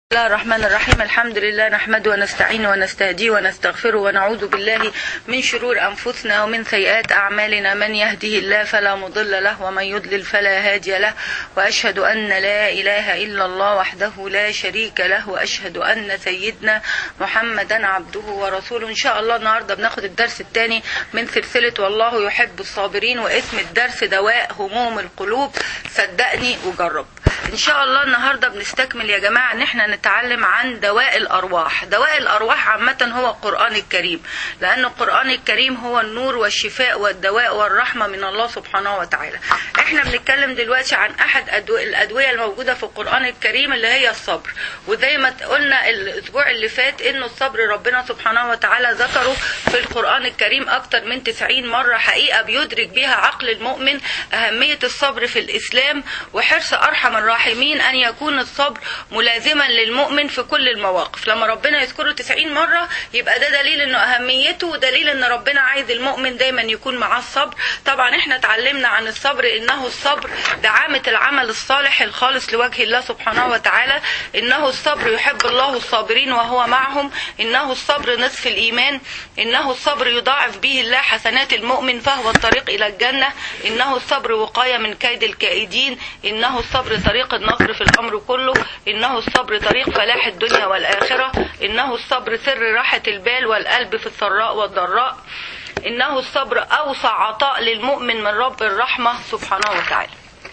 الله الرحمن الرحيم الحمد لله نحمده ونستعينه ونستهديه ونستغفره ونعوذ بالله من شرور أنفسنا ومن سيئات أعمالنا من يهده الله فلا مضل له ومن يضلل فلا هادي له وأشهد أن لا إله إلا الله وحده لا شريك له وأشهد أن سيدنا محمدا عبده ورسوله إن شاء الله النهاردة بناخد الدرس الثاني من سلسلة والله يحب الصابرين واسم الدرس دواء هموم القلوب صدقني وجرب ان شاء الله النهارده بنستكمل يا جماعه ان احنا نتعلم عن دواء الارواح دواء الارواح عامه هو القران الكريم لان القران الكريم هو النور والشفاء والدواء والرحمه من الله سبحانه وتعالى احنا بنتكلم دلوقتي عن احد أدوية الادويه الموجوده في القران الكريم اللي هي الصبر وزي ما قلنا الاسبوع اللي فات انه الصبر ربنا سبحانه وتعالى ذكره في القران الكريم اكتر من 90 مره حقيقه بيدرك بها عقل المؤمن اهميه الصبر في الاسلام وحرص ارحم الراحمين ان يكون الصبر ملازما للمؤمن في كل المواقف لما ربنا يذكره 90 مره يبقى ده دليل انه اهميته ودليل ان ربنا عايز المؤمن دايما يكون معاه الصبر طبعا احنا اتعلمنا عن الصبر انه الصبر دعامه العمل الصالح الخالص لوجه الله سبحانه وتعالى انه الصبر يحب الله الصابرين وهو معهم انه الصبر نصف الايمان انه الصبر يضاعف به الله حسنات المؤمن فهو الطريق الى الجنه انه الصبر وقايه من كيد الكائدين انه الصبر طريق النصر في الامر كله انه الصبر طريق فلاح الدنيا والاخره انه الصبر سر راحه البال والقلب في السراء والضراء انه الصبر اوسع عطاء للمؤمن من رب الرحمه سبحانه وتعالى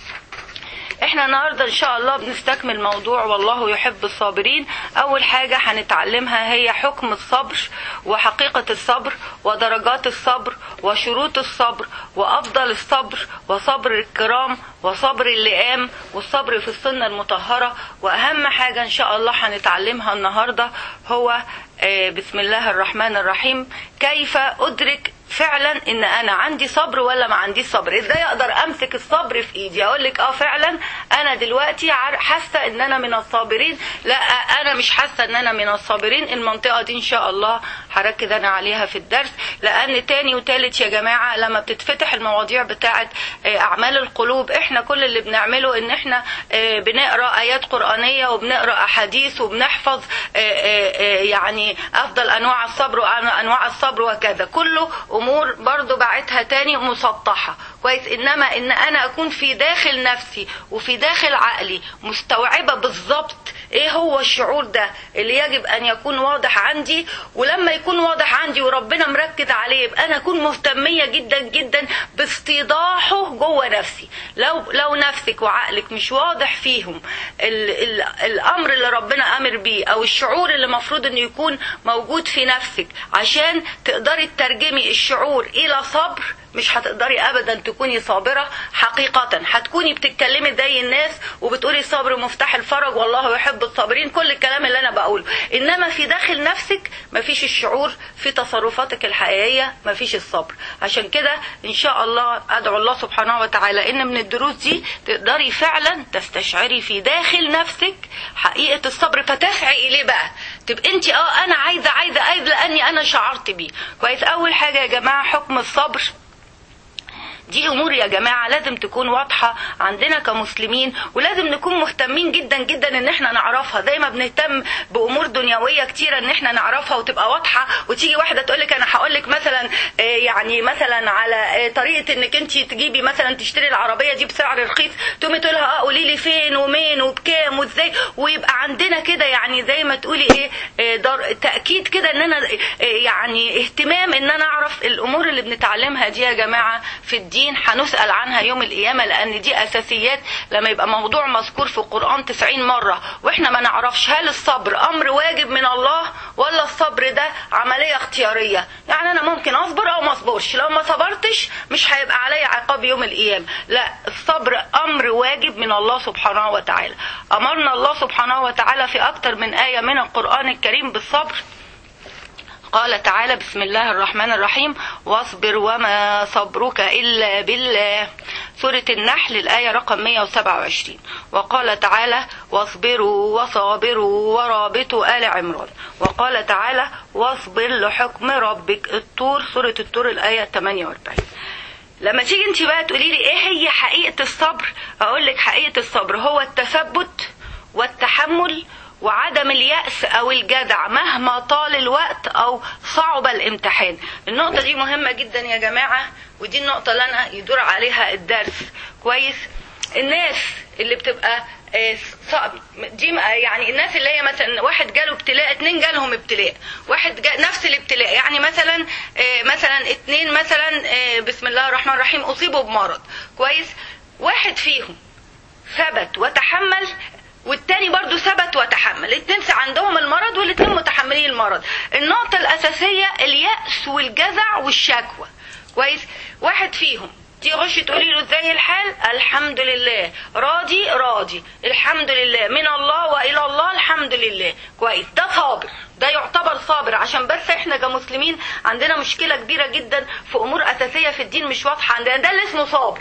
احنا النهارده ان شاء الله بنستكمل موضوع والله يحب الصابرين اول حاجه هنتعلمها هي حكم الصبر وحقيقه الصبر ودرجات الصبر وشروط الصبر وافضل الصبر وصبر الكرام وصبر اللئام والصبر في السنه المطهره واهم حاجه ان شاء الله هنتعلمها النهارده هو بسم الله الرحمن الرحيم كيف ادرك فعلا ان انا عندي صبر ولا ما عنديش صبر ازاي اقدر امسك الصبر في ايدي اقول لك اه فعلا انا دلوقتي حاسه ان انا من الصابرين لا انا مش حاسه ان انا من الصابرين المنطقه دي ان شاء الله هركز انا عليها في الدرس لان تاني وتالت يا جماعه لما بتتفتح المواضيع بتاعه اعمال القلوب احنا كل اللي بنعمله ان احنا بنقرا ايات قرانيه وبنقرا احاديث وبنحفظ يعني افضل انواع الصبر وانواع الصبر وكذا كله امور برضو بعتها تاني مسطحه كويس انما ان انا اكون في داخل نفسي وفي داخل عقلي مستوعبه بالظبط ايه هو الشعور ده اللي يجب ان يكون واضح عندي ولما يكون واضح عندي وربنا مركز عليه يبقى انا اكون مهتميه جدا جدا باستيضاحه جوه نفسي لو لو نفسك وعقلك مش واضح فيهم ال ال الامر اللي ربنا امر بيه او الشعور اللي المفروض انه يكون موجود في نفسك عشان تقدري تترجمي الشعور الى صبر مش هتقدري ابدا تكوني صابره حقيقه هتكوني بتتكلمي زي الناس وبتقولي الصبر مفتاح الفرج والله يحب الصابرين كل الكلام اللي انا بقوله انما في داخل نفسك مفيش الشعور في تصرفاتك الحقيقيه مفيش الصبر عشان كده ان شاء الله ادعو الله سبحانه وتعالى ان من الدروس دي تقدري فعلا تستشعري في داخل نفسك حقيقه الصبر فتسعي اليه بقى تبقى انت اه انا عايزه عايزه عايزه لاني انا شعرت بيه كويس اول حاجه يا جماعه حكم الصبر دي امور يا جماعه لازم تكون واضحه عندنا كمسلمين ولازم نكون مهتمين جدا جدا ان احنا نعرفها زي ما بنهتم بامور دنيويه كتيره ان احنا نعرفها وتبقى واضحه وتيجي واحده تقول لك انا هقول لك مثلا يعني مثلا على طريقه انك انت تجيبي مثلا تشتري العربيه دي بسعر رخيص تقومي تقول لها اه قولي لي فين ومين وبكام وازاي ويبقى عندنا كده يعني زي ما تقولي ايه دار تاكيد كده ان انا يعني اهتمام ان انا اعرف الامور اللي بنتعلمها دي يا جماعه في الدين الدين هنسأل عنها يوم القيامة لأن دي أساسيات لما يبقى موضوع مذكور في القرآن 90 مرة وإحنا ما نعرفش هل الصبر أمر واجب من الله ولا الصبر ده عملية اختيارية يعني أنا ممكن أصبر أو ما أصبرش لو ما صبرتش مش هيبقى عليا عقاب يوم القيامة لا الصبر أمر واجب من الله سبحانه وتعالى أمرنا الله سبحانه وتعالى في أكتر من آية من القرآن الكريم بالصبر قال تعالى بسم الله الرحمن الرحيم واصبر وما صبرك إلا بالله سورة النحل الآية رقم 127 وقال تعالى واصبروا وصابروا ورابطوا آل عمران وقال تعالى واصبر لحكم ربك الطور سورة الطور الآية 48 لما تيجي انت بقى تقولي لي ايه هي حقيقة الصبر اقول لك حقيقة الصبر هو التثبت والتحمل وعدم اليأس أو الجدع مهما طال الوقت أو صعب الامتحان النقطة دي مهمة جدا يا جماعة ودي النقطة اللي أنا يدور عليها الدرس كويس الناس اللي بتبقى آه، صعب دي م- يعني الناس اللي هي مثلا واحد جاله ابتلاء اتنين جالهم ابتلاء واحد جا نفس الابتلاء يعني مثلا آه، مثلا اتنين مثلا آه، بسم الله الرحمن الرحيم اصيبوا بمرض كويس واحد فيهم ثبت وتحمل والتاني برضو ثبت وتحمل الاتنين عندهم المرض والاتنين متحملين المرض النقطة الأساسية اليأس والجزع والشكوى كويس واحد فيهم تخش تقولي له ازاي الحال الحمد لله راضي راضي الحمد لله من الله والى الله الحمد لله كويس ده صابر ده يعتبر صابر عشان بس احنا كمسلمين عندنا مشكلة كبيرة جدا في امور اساسية في الدين مش واضحة عندنا ده اللي اسمه صابر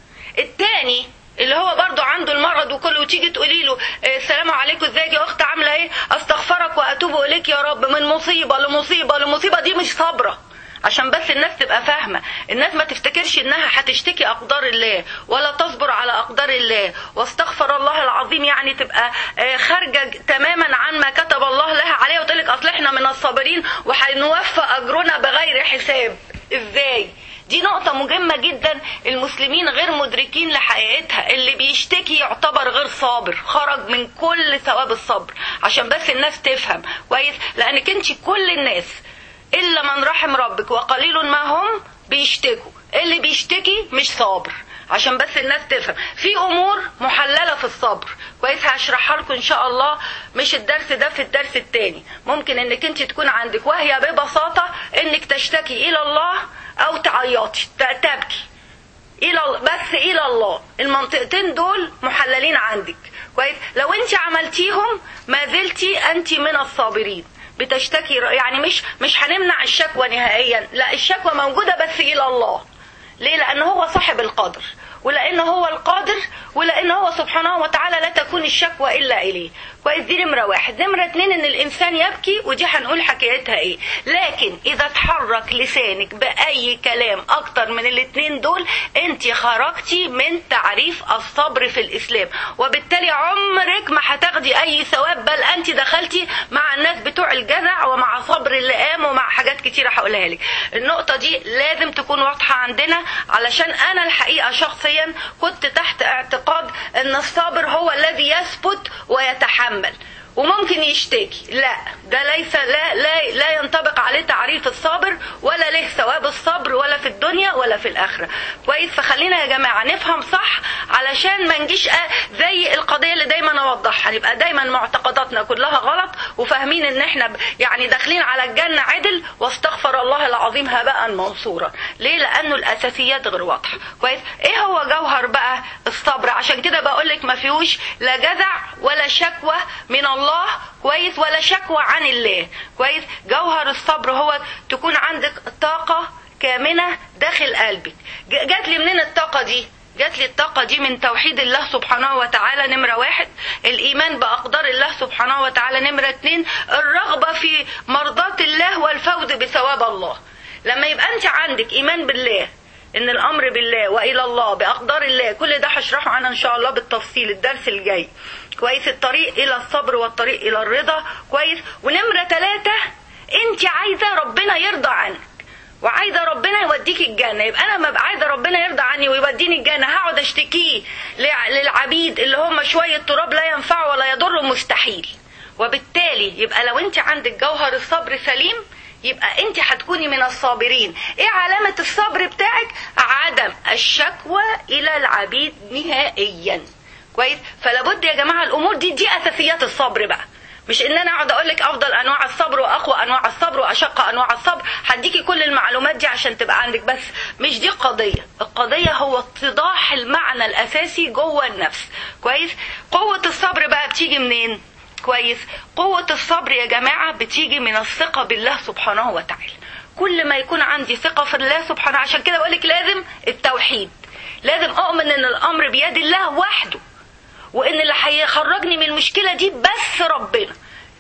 التاني اللي هو برضو عنده المرض وكله وتيجي تقولي له آه، السلام عليكم ازيك يا اخت عامله ايه استغفرك واتوب اليك يا رب من مصيبه لمصيبه لمصيبه دي مش صابره عشان بس الناس تبقى فاهمة الناس ما تفتكرش انها هتشتكي اقدار الله ولا تصبر على اقدار الله واستغفر الله العظيم يعني تبقى آه، خارجة تماما عن ما كتب الله لها عليها وتقولك اصل احنا من الصابرين وهنوفى اجرنا بغير حساب ازاي دي نقطة مهمة جدا المسلمين غير مدركين لحقيقتها اللي بيشتكي يعتبر غير صابر خرج من كل ثواب الصبر عشان بس الناس تفهم كويس لانك انت كل الناس الا من رحم ربك وقليل ما هم بيشتكوا اللي بيشتكي مش صابر عشان بس الناس تفهم في امور محلله في الصبر كويس هشرحها لكم ان شاء الله مش الدرس ده في الدرس التاني ممكن انك انت تكون عندك وهي ببساطه انك تشتكي الى الله او تعيطي ت- تبكي الى بس الى الله المنطقتين دول محللين عندك كويس لو انت عملتيهم ما زلتي انت من الصابرين بتشتكي يعني مش مش هنمنع الشكوى نهائيا لا الشكوى موجوده بس الى الله ليه لان هو صاحب القدر ولان هو القادر ولان هو سبحانه وتعالى لا تكون الشكوى الا اليه كويس دي نمره واحد نمره اتنين ان الانسان يبكي ودي هنقول حكايتها ايه لكن اذا اتحرك لسانك باي كلام اكتر من الاتنين دول انت خرجتي من تعريف الصبر في الاسلام وبالتالي عمرك ما هتاخدي اي ثواب بل انت دخلتي مع الناس بتوع الجزع ومع صبر اللئام ومع حاجات كتيره هقولها لك النقطه دي لازم تكون واضحه عندنا علشان انا الحقيقه شخصيا كنت تحت اعتقاد ان الصابر هو الذي يثبت ويتحمل وممكن يشتكي لا ده ليس لا لا لا ينطبق عليه تعريف الصابر ولا له ثواب الصبر ولا في الدنيا ولا في الاخره كويس فخلينا يا جماعه نفهم صح علشان ما نجيش آه زي القضيه اللي دايما اوضحها نبقى دايما معتقداتنا كلها غلط وفاهمين ان احنا ب- يعني داخلين على الجنه عدل واستغفر الله العظيم هباء منصورا ليه لانه الاساسيات غير واضحه كويس ايه هو جوهر بقى الصبر عشان كده بقول لك ما فيهوش لا جزع ولا شكوى من الله كويس ولا شكوى عن الله كويس جوهر الصبر هو تكون عندك طاقه كامنه داخل قلبك ج- جات لي منين الطاقه دي جات لي الطاقة دي من توحيد الله سبحانه وتعالى نمرة واحد الإيمان بأقدار الله سبحانه وتعالى نمرة اتنين الرغبة في مرضاة الله والفوز بثواب الله لما يبقى أنت عندك إيمان بالله ان الامر بالله والى الله باقدار الله كل ده هشرحه انا ان شاء الله بالتفصيل الدرس الجاي كويس الطريق الى الصبر والطريق الى الرضا كويس ونمره ثلاثة انت عايزه ربنا يرضى عنك وعايزه ربنا يوديك الجنه يبقى انا ما ابقى عايزه ربنا يرضى عني ويوديني الجنه هقعد اشتكيه لع- للعبيد اللي هم شويه تراب لا ينفع ولا يضر مستحيل وبالتالي يبقى لو انت عندك جوهر الصبر سليم يبقى انت هتكوني من الصابرين ايه علامة الصبر بتاعك عدم الشكوى الى العبيد نهائيا كويس فلابد يا جماعة الامور دي دي اساسيات الصبر بقى مش ان انا اقعد اقول لك افضل انواع الصبر واقوى انواع الصبر واشق انواع الصبر هديكي كل المعلومات دي عشان تبقى عندك بس مش دي قضيه القضيه هو اتضاح المعنى الاساسي جوه النفس كويس قوه الصبر بقى بتيجي منين كويس قوة الصبر يا جماعة بتيجي من الثقة بالله سبحانه وتعالى كل ما يكون عندي ثقة في الله سبحانه عشان كده بقولك لازم التوحيد لازم أؤمن إن الأمر بيد الله وحده وإن اللي هيخرجني من المشكلة دي بس ربنا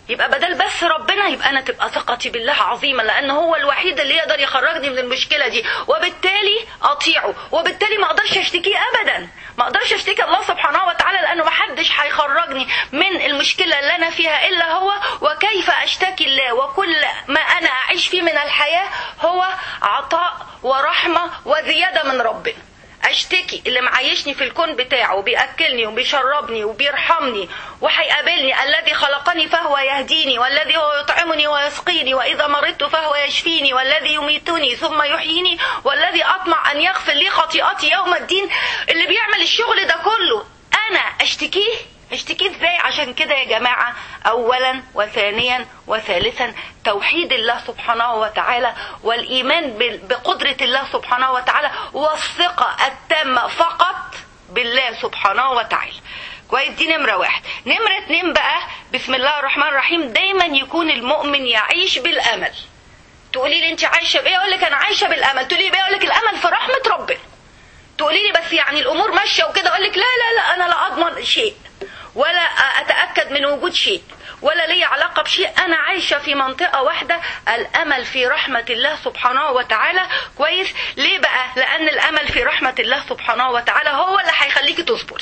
يبقى بدل بس ربنا يبقى انا تبقى ثقتي بالله عظيمه لان هو الوحيد اللي يقدر يخرجني من المشكله دي وبالتالي اطيعه وبالتالي ما اقدرش اشتكيه ابدا ما اقدرش اشتكي الله سبحانه وتعالى لانه ما حدش هيخرجني من المشكله اللي انا فيها الا هو وكيف اشتكي الله وكل ما انا اعيش فيه من الحياه هو عطاء ورحمه وزياده من ربنا اشتكي اللي معيشني في الكون بتاعه وبياكلني وبيشربني وبيرحمني وهيقابلني الذي خلقني فهو يهديني والذي هو يطعمني ويسقيني واذا مرضت فهو يشفيني والذي يميتني ثم يحييني والذي اطمع ان يغفر لي خطيئتي يوم الدين اللي بيعمل الشغل ده كله انا اشتكيه اشتكيه ازاي عشان كده يا جماعة اولا وثانيا وثالثا توحيد الله سبحانه وتعالى والايمان بقدرة الله سبحانه وتعالى والثقة التامة فقط بالله سبحانه وتعالى كويس دي نمرة واحد نمرة اتنين بقى بسم الله الرحمن الرحيم دايما يكون المؤمن يعيش بالامل تقولي لي انت عايشة بايه اقول لك انا عايشة بالامل تقولي لي بايه اقول لك الامل في رحمة ربنا تقولي لي بس يعني الامور ماشيه وكده اقول لك لا لا لا انا لا اضمن شيء ولا اتاكد من وجود شيء ولا لي علاقه بشيء انا عايشه في منطقه واحده الامل في رحمه الله سبحانه وتعالى كويس ليه بقى لان الامل في رحمه الله سبحانه وتعالى هو اللي هيخليكي تصبري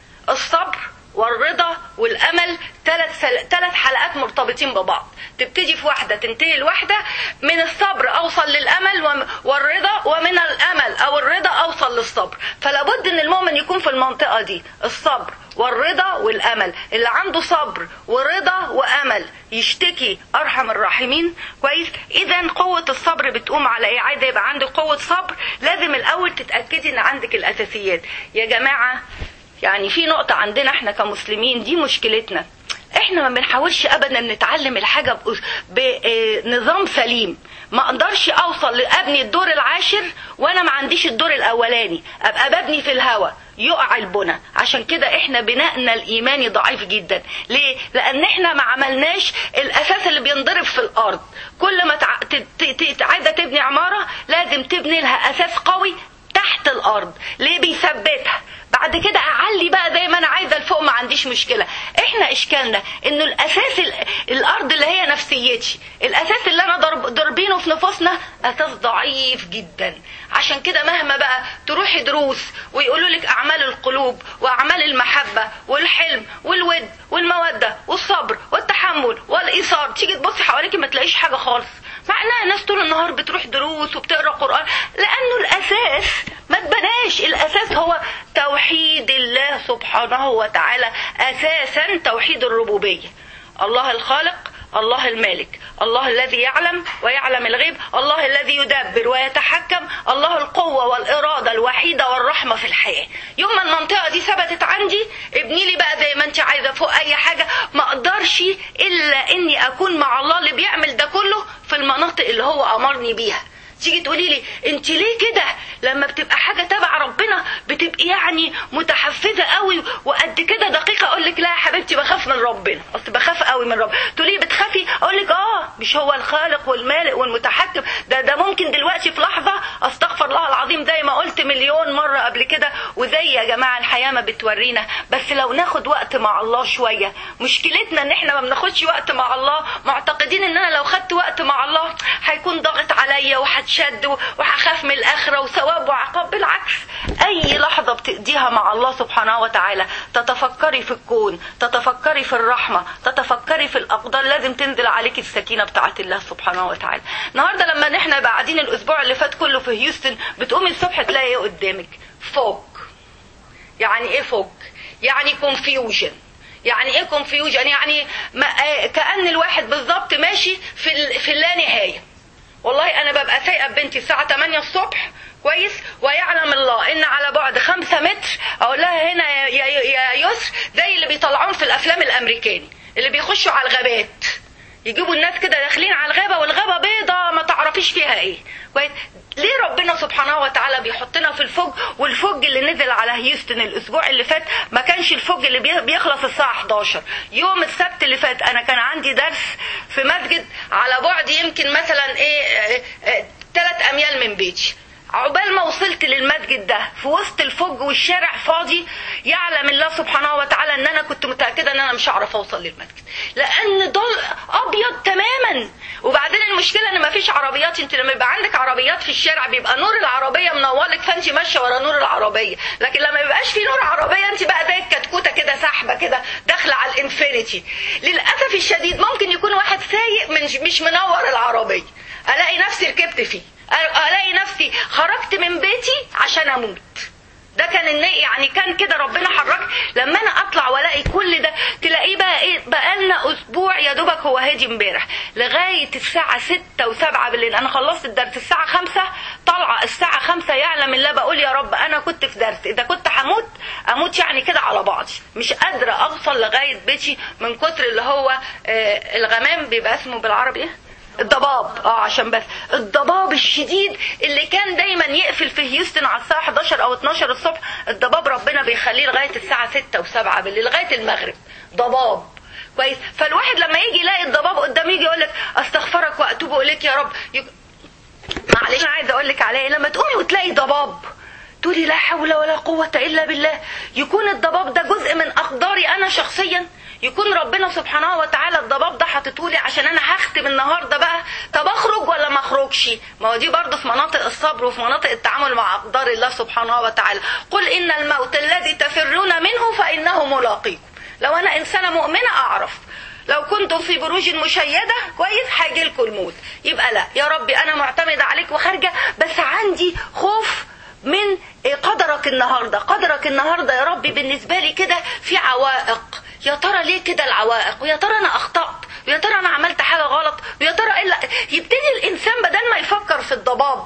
الصبر والرضا والامل ثلاث ثلاث حلقات مرتبطين ببعض تبتدي في واحده تنتهي الواحده من الصبر اوصل للامل والرضا ومن الامل او الرضا اوصل للصبر فلا بد ان المؤمن يكون في المنطقه دي الصبر والرضا والامل اللي عنده صبر ورضا وامل يشتكي ارحم الراحمين كويس اذا قوه الصبر بتقوم على ايه عايزه يبقى عندك قوه صبر لازم الاول تتاكدي ان عندك الاساسيات يا جماعه يعني في نقطة عندنا احنا كمسلمين دي مشكلتنا احنا ما بنحاولش ابدا نتعلم الحاجة بنظام سليم ما اقدرش اوصل لابني الدور العاشر وانا ما عنديش الدور الاولاني ابقى ببني في الهوا يقع البنى عشان كده احنا بنائنا الايماني ضعيف جدا ليه لان احنا ما عملناش الاساس اللي بينضرب في الارض كل ما تع... ت... ت... عايزه تبني عماره لازم تبني لها اساس قوي تحت الارض ليه بيثبتها بعد كده اعلي بقى زي ما انا عايزه لفوق ما عنديش مشكله احنا اشكالنا انه الاساس الارض اللي هي نفسيتي الاساس اللي انا ضرب ضربينه في نفوسنا اساس ضعيف جدا عشان كده مهما بقى تروحي دروس ويقولوا لك اعمال القلوب واعمال المحبه والحلم والود والموده والصبر والتحمل والايثار تيجي تبصي حواليك ما تلاقيش حاجه خالص مع انها ناس طول النهار بتروح دروس وبتقرا قران لانه الاساس ما اتبناش الاساس هو توحيد الله سبحانه وتعالى اساسا توحيد الربوبيه الله الخالق الله المالك الله الذي يعلم ويعلم الغيب الله الذي يدبر ويتحكم الله القوة والإرادة الوحيدة والرحمة في الحياة يوم ما المنطقة دي ثبتت عندي ابني لي بقى زي ما انت عايزة فوق أي حاجة ما أقدرش إلا إني أكون مع الله اللي بيعمل ده كله في المناطق اللي هو أمرني بيها تيجي تقولي لي انت ليه كده لما بتبقى حاجه تبع ربنا بتبقي يعني متحفزه قوي وقد كده دقيقه اقول لك لا يا حبيبتي بخاف من ربنا اصل بخاف قوي من ربنا تقولي بتخافي اقول لك اه مش هو الخالق والمالك والمتحكم ده ده ممكن دلوقتي في لحظه استغفر الله العظيم زي ما قلت مليون مره قبل كده وزي يا جماعه الحياه ما بتورينا بس لو ناخد وقت مع الله شويه مشكلتنا ان احنا ما بناخدش وقت مع الله معتقدين ان انا لو خدت وقت مع الله هيكون ضاغط عليا وهتشد وهخاف من الاخره وثواب وعقاب بالعكس اي لحظه بتقضيها مع الله سبحانه وتعالى تتفكري في الكون تتفكري في الرحمه تتفكري في الاقدار لازم تنزل عليك السكينه بتاعه الله سبحانه وتعالى النهارده لما احنا قاعدين الاسبوع اللي فات كله في هيوستن بتقومي الصبح تلاقي ايه قدامك فوق يعني ايه فوق يعني كونفيوجن يعني ايه كونفيوجن يعني ما كان الواحد بالظبط ماشي في في اللانهايه والله انا ببقى سايقه بنتي الساعه 8 الصبح كويس ويعلم الله ان على بعد خمسة متر اقول لها هنا يا, يا, يا يسر زي اللي بيطلعون في الافلام الامريكاني اللي بيخشوا على الغابات يجيبوا الناس كده داخلين على الغابه والغابه بيضه ما تعرفيش فيها ايه كويس ليه ربنا سبحانه وتعالى بيحطنا في الفوج والفوج اللي نزل على هيوستن الاسبوع اللي فات ما كانش الفوج اللي بيخلص الساعه 11 يوم السبت اللي فات انا كان عندي درس في مسجد على بعد يمكن مثلا ايه ثلاث اميال من بيتي عقبال ما وصلت للمسجد ده في وسط الفوج والشارع فاضي يعلم الله سبحانه وتعالى ان انا كنت متاكده ان انا مش هعرف اوصل للمسجد لان ضل ابيض تماما وبعدين المشكله ان مفيش عربيات انت لما يبقى عندك عربيات في الشارع بيبقى نور العربيه منورلك فانت ماشيه ورا نور العربيه لكن لما يبقاش في نور عربيه انت بقى زي الكتكوته كده سحبه كده داخله على الانفينيتي للاسف الشديد ممكن يكون واحد سايق من مش منور العربيه الاقي نفسي ركبت فيه الاقي نفسي خرجت من بيتي عشان اموت ده كان النية يعني كان كده ربنا حرك لما انا اطلع والاقي كل ده تلاقيه بقى ايه بقى لنا اسبوع يا دوبك هو هادي امبارح لغايه الساعه 6 و7 بالليل انا خلصت الدرس الساعه 5 طالعه الساعه 5 يعلم الله بقول يا رب انا كنت في درس اذا كنت هموت اموت يعني كده على بعضي مش قادره اوصل لغايه بيتي من كتر اللي هو آه الغمام بيبقى اسمه بالعربي ايه الضباب اه عشان بس الضباب الشديد اللي كان دايما يقفل في هيوستن على الساعه 11 او 12 الصبح الضباب ربنا بيخليه لغايه الساعه 6 و7 بالليل لغايه المغرب ضباب كويس فالواحد لما يجي يلاقي الضباب قدامه يجي يقول لك استغفرك واتوب اليك يا رب يج... معلش انا عايزه اقول لك على ايه لما تقومي وتلاقي ضباب تقولي لا حول ولا قوة إلا بالله يكون الضباب ده جزء من أقداري أنا شخصيا يكون ربنا سبحانه وتعالى الضباب ده حاططهولي عشان انا هختم النهارده بقى طب اخرج ولا ما اخرجش ما هو دي برضه في مناطق الصبر وفي مناطق التعامل مع اقدار الله سبحانه وتعالى قل ان الموت الذي تفرون منه فانه ملاقيكم لو انا انسانه مؤمنه اعرف لو كنتم في بروج مشيده كويس هيجي لكم الموت يبقى لا يا ربي انا معتمده عليك وخارجه بس عندي خوف من قدرك النهارده قدرك النهارده يا ربي بالنسبه لي كده في عوائق يا ترى ليه كده العوائق ويا ترى انا اخطات ويا ترى انا عملت حاجه غلط ويا ترى إلا يبتدي الانسان بدل ما يفكر في الضباب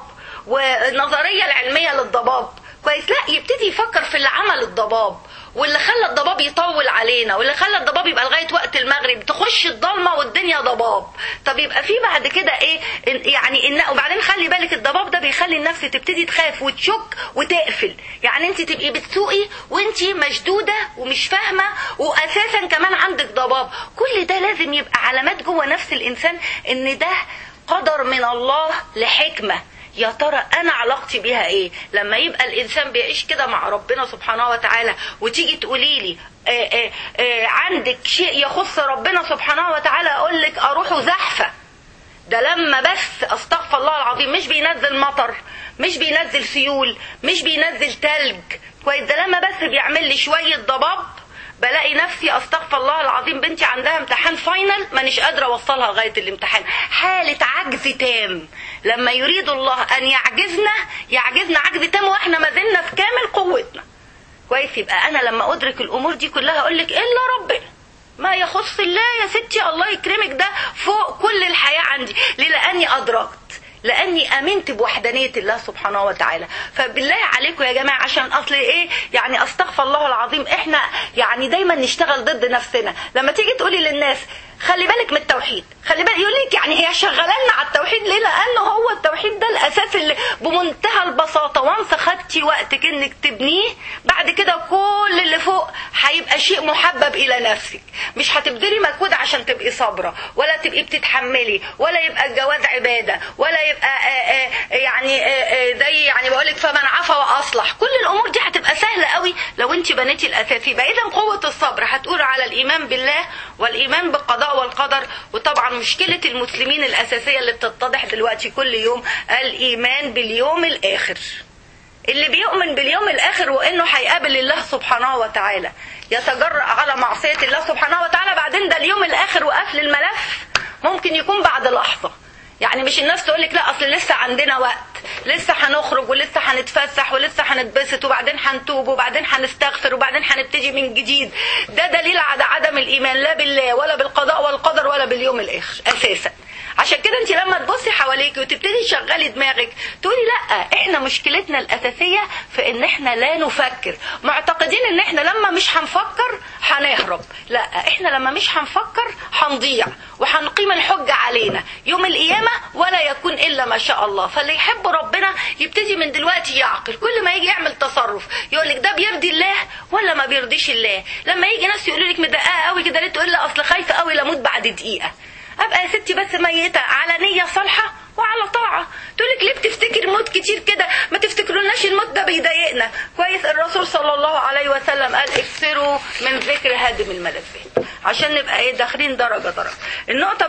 والنظريه العلميه للضباب كويس لا يبتدي يفكر في اللي عمل الضباب واللي خلى الضباب يطول علينا واللي خلى الضباب يبقى لغايه وقت المغرب تخش الضلمه والدنيا ضباب طب يبقى في بعد كده ايه يعني إن وبعدين خلي بالك الضباب ده بيخلي النفس تبتدي تخاف وتشك وتقفل يعني انت تبقي بتسوقي وانت مشدوده ومش فاهمه واساسا كمان عندك ضباب كل ده لازم يبقى علامات جوه نفس الانسان ان ده قدر من الله لحكمه يا ترى انا علاقتي بيها ايه لما يبقى الانسان بيعيش كده مع ربنا سبحانه وتعالى وتيجي تقولي لي آآ آآ عندك شيء يخص ربنا سبحانه وتعالى اقول لك اروح زحفه ده لما بس استغفر الله العظيم مش بينزل مطر مش بينزل سيول مش بينزل تلج كويس ده لما بس بيعمل لي شويه ضباب بلاقي نفسي استغفر الله العظيم بنتي عندها امتحان فاينل مانيش قادره اوصلها لغايه الامتحان حاله عجز تام لما يريد الله ان يعجزنا يعجزنا عجز تام واحنا ما زلنا في كامل قوتنا كويس يبقى انا لما ادرك الامور دي كلها اقول لك الا ربنا ما يخص الله يا ستي الله يكرمك ده فوق كل الحياه عندي ليه لاني ادركت لاني امنت بوحدانيه الله سبحانه وتعالى فبالله عليكم يا جماعه عشان اصل ايه يعني استغفر الله العظيم احنا يعني دايما نشتغل ضد نفسنا لما تيجي تقولي للناس خلي بالك من التوحيد خلي بالك يقول لك يعني هي شغاله لنا على التوحيد ليه لانه هو التوحيد ده الاساس اللي بمنتهى البساطه وانس خدتي وقتك انك تبنيه بعد كده كل اللي فوق هيبقى شيء محبب الى نفسك مش هتبذلي مجهود عشان تبقي صابره ولا تبقي بتتحملي ولا يبقى الجواز عباده ولا يبقى آآ آآ يعني آآ زي يعني بقول لك فمن عفا واصلح كل الامور دي هتبقى سهله قوي لو انت بنيتي الاساس يبقى اذا قوه الصبر هتقول على الايمان بالله والايمان بالقضاء والقدر وطبعا مشكله المسلمين الاساسيه اللي بتتضح دلوقتي كل يوم الايمان باليوم الاخر اللي بيؤمن باليوم الاخر وانه هيقابل الله سبحانه وتعالى يتجرأ على معصيه الله سبحانه وتعالى بعدين ده اليوم الاخر وقفل الملف ممكن يكون بعد لحظه يعني مش الناس تقول لك لا اصل لسه عندنا وقت لسه هنخرج ولسه هنتفسح ولسه هنتبسط وبعدين هنتوب وبعدين هنستغفر وبعدين هنبتدي من جديد ده دليل على عدم الايمان لا بالله ولا بالقضاء والقدر ولا باليوم الاخر اساسا عشان كده انت لما تبصي حواليك وتبتدي تشغلي دماغك تقولي لا احنا مشكلتنا الاساسيه في ان احنا لا نفكر معتقدين ان احنا لما مش هنفكر هنهرب لا احنا لما مش هنفكر هنضيع وهنقيم الحجه علينا يوم القيامه ولا يكون الا ما شاء الله فاللي يحب ربنا يبتدي من دلوقتي يعقل كل ما يجي يعمل تصرف يقول لك ده بيرضي الله ولا ما بيرضيش الله لما يجي ناس يقولوا لك مدققه قوي كده ليه تقول لا اصل خايفه قوي لاموت بعد دقيقه ابقى يا ستي بس ميته على نيه صالحه وعلى طاعه تقول لك ليه بتفتكر موت كتير كده ما تفتكروناش الموت ده بيضايقنا كويس الرسول صلى الله عليه وسلم قال اكثروا من ذكر هادم الملذات عشان نبقى ايه داخلين درجه درجه النقطه بقى اللي بعد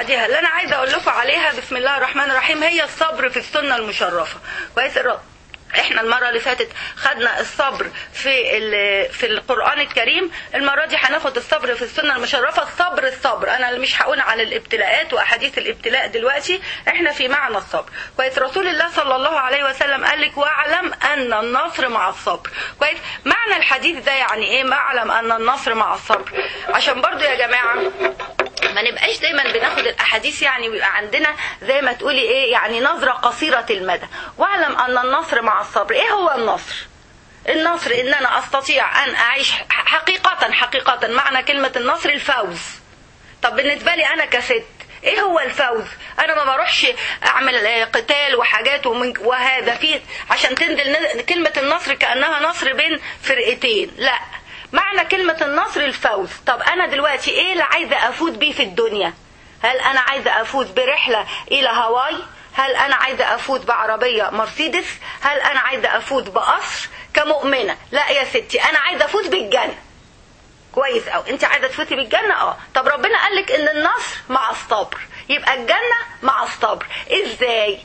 بعدها اللي انا عايزه اقول لكم عليها بسم الله الرحمن الرحيم هي الصبر في السنه المشرفه كويس الرب احنا المره اللي فاتت خدنا الصبر في ال- في القران الكريم المره دي هناخد الصبر في السنه المشرفه الصبر الصبر انا اللي مش هقول على الابتلاءات واحاديث الابتلاء دلوقتي احنا في معنى الصبر كويس رسول الله صلى الله عليه وسلم قال لك واعلم ان النصر مع الصبر كويس معنى الحديث ده يعني ايه واعلم ان النصر مع الصبر عشان برضو يا جماعه ما نبقاش دايما بناخد الاحاديث يعني بيبقى عندنا زي ما تقولي ايه يعني نظره قصيره المدى واعلم ان النصر مع الصبر ايه هو النصر النصر ان انا استطيع ان اعيش حقيقه حقيقه معنى كلمه النصر الفوز طب بالنسبه لي انا كست ايه هو الفوز انا ما بروحش اعمل آه، قتال وحاجات ومن- وهذا في عشان تنزل ن- كلمه النصر كانها نصر بين فرقتين لا معنى كلمه النصر الفوز طب انا دلوقتي ايه اللي عايزه افوز بيه في الدنيا هل انا عايزه افوز برحله الى هاواي هل انا عايزه افوز بعربيه مرسيدس هل انا عايزه افوز بقصر كمؤمنه لا يا ستي انا عايزه افوز بالجنه كويس قوي انت عايزه تفوتي بالجنه اه طب ربنا قال لك ان النصر مع الصبر يبقى الجنه مع الصبر ازاي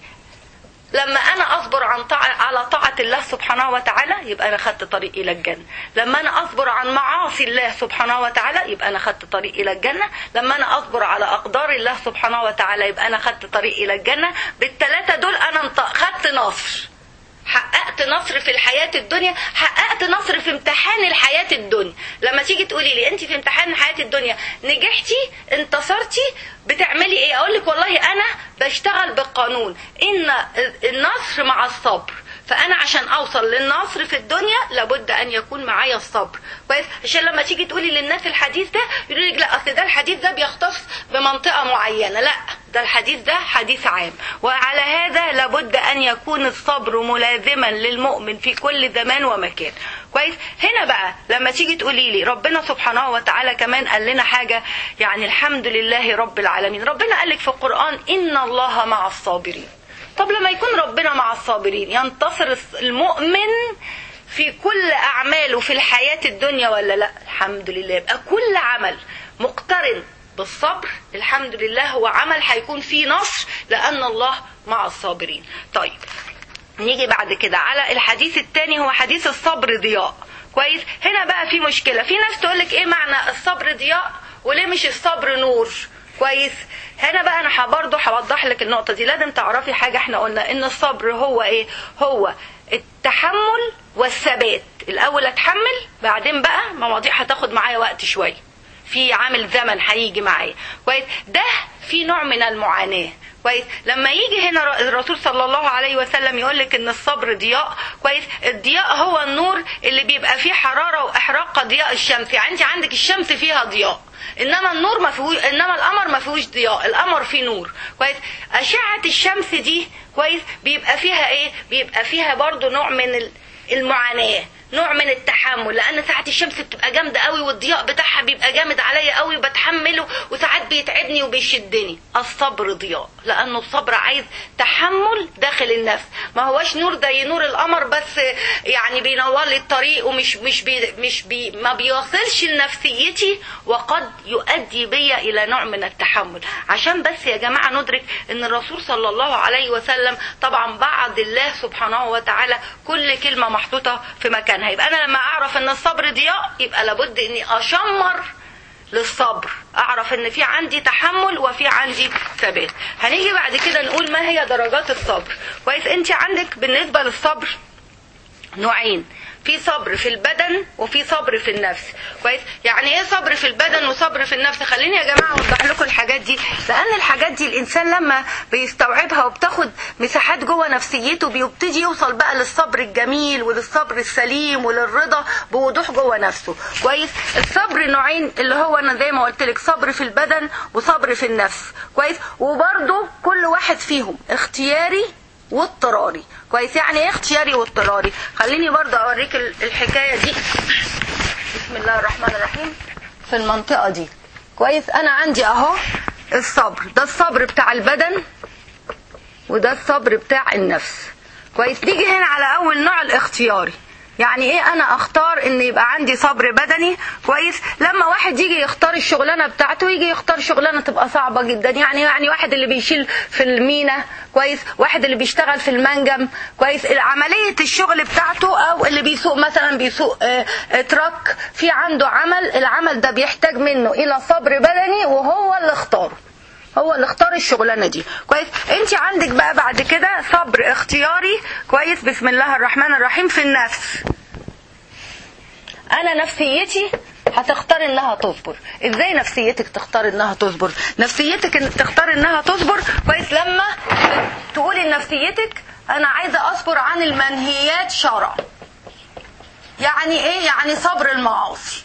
لما انا اصبر عن طاعة على طاعة الله سبحانه وتعالى يبقى انا خدت طريق الى الجنة لما انا اصبر عن معاصي الله سبحانه وتعالى يبقى انا خدت طريق الى الجنة لما انا اصبر على اقدار الله سبحانه وتعالى يبقى انا خدت طريق الى الجنة بالثلاثة دول انا انط- خدت نصر حققت نصر في الحياة الدنيا حققت نصر في امتحان الحياة الدنيا لما تيجي تقولي لي انت في امتحان الحياة الدنيا نجحتي انتصرتي بتعملي ايه اقول لك والله انا بشتغل بالقانون ان النصر مع الصبر فانا عشان اوصل للنصر في الدنيا لابد ان يكون معايا الصبر كويس عشان لما تيجي تقولي للناس الحديث ده يقولوا لك لا اصل ده الحديث ده بيختص بمنطقه معينه لا ده الحديث ده حديث عام وعلى هذا لابد ان يكون الصبر ملازما للمؤمن في كل زمان ومكان كويس هنا بقى لما تيجي تقولي لي ربنا سبحانه وتعالى كمان قال لنا حاجه يعني الحمد لله رب العالمين ربنا قال لك في القران ان الله مع الصابرين طب لما يكون ربنا مع الصابرين ينتصر المؤمن في كل أعماله في الحياة الدنيا ولا لا الحمد لله يبقى كل عمل مقترن بالصبر الحمد لله هو عمل هيكون فيه نصر لأن الله مع الصابرين طيب نيجي بعد كده على الحديث الثاني هو حديث الصبر ضياء كويس هنا بقى في مشكلة في ناس تقولك ايه معنى الصبر ضياء وليه مش الصبر نور كويس هنا بقى انا برضه هوضح لك النقطه دي لازم تعرفي حاجه احنا قلنا ان الصبر هو ايه هو التحمل والثبات الاول اتحمل بعدين بقى مواضيع هتاخد معايا وقت شويه في عامل زمن هيجي معايا كويس ده في نوع من المعاناه كويس لما يجي هنا الرسول صلى الله عليه وسلم يقول لك ان الصبر ضياء كويس الضياء هو النور اللي بيبقى فيه حراره واحراق ضياء الشمس يعني انت عندك الشمس فيها ضياء انما النور ما فيهوش انما القمر ما فيهوش ضياء القمر فيه نور كويس اشعه الشمس دي كويس بيبقى فيها ايه بيبقى فيها برضو نوع من المعاناه نوع من التحمل لان ساعات الشمس بتبقى جامده قوي والضياء بتاعها بيبقى جامد عليا قوي وبتحمله وساعات بيتعبني وبيشدني الصبر ضياء لانه الصبر عايز تحمل داخل النفس ما هوش نور زي نور القمر بس يعني بينور لي الطريق ومش مش بي مش بي ما بيوصلش لنفسيتي وقد يؤدي بي الى نوع من التحمل عشان بس يا جماعه ندرك ان الرسول صلى الله عليه وسلم طبعا بعد الله سبحانه وتعالى كل كلمه محطوطه في مكان مكانها يبقى انا لما اعرف ان الصبر ضياء يبقى لابد اني اشمر للصبر اعرف ان في عندي تحمل وفي عندي ثبات هنيجي بعد كده نقول ما هي درجات الصبر كويس انت عندك بالنسبه للصبر نوعين في صبر في البدن وفي صبر في النفس كويس يعني ايه صبر في البدن وصبر في النفس خليني يا جماعه اوضح لكم الحاجات دي لان الحاجات دي الانسان لما بيستوعبها وبتاخد مساحات جوه نفسيته بيبتدي يوصل بقى للصبر الجميل وللصبر السليم وللرضا بوضوح جوه نفسه كويس الصبر نوعين اللي هو انا زي ما قلت لك صبر في البدن وصبر في النفس كويس وبرده كل واحد فيهم اختياري واضطراري كويس يعني ايه اختياري واضطراري خليني برضه اوريك الحكايه دي بسم الله الرحمن الرحيم في المنطقه دي كويس انا عندي اهو الصبر ده الصبر بتاع البدن وده الصبر بتاع النفس كويس نيجي هنا على اول نوع الاختياري يعني ايه انا اختار ان يبقى عندي صبر بدني كويس لما واحد يجي يختار الشغلانه بتاعته يجي يختار شغلانه تبقى صعبه جدا يعني يعني واحد اللي بيشيل في المينا كويس واحد اللي بيشتغل في المنجم كويس عمليه الشغل بتاعته او اللي بيسوق مثلا بيسوق اه اه تراك في عنده عمل العمل ده بيحتاج منه الى صبر بدني وهو اللي اختاره هو اللي اختار الشغلانه دي كويس انت عندك بقى بعد كده صبر اختياري كويس بسم الله الرحمن الرحيم في النفس انا نفسيتي هتختار انها تصبر ازاي نفسيتك تختار انها تصبر نفسيتك انك تختار انها تصبر كويس لما تقولي لنفسيتك انا عايزه اصبر عن المنهيات شرعا يعني ايه يعني صبر المعاصي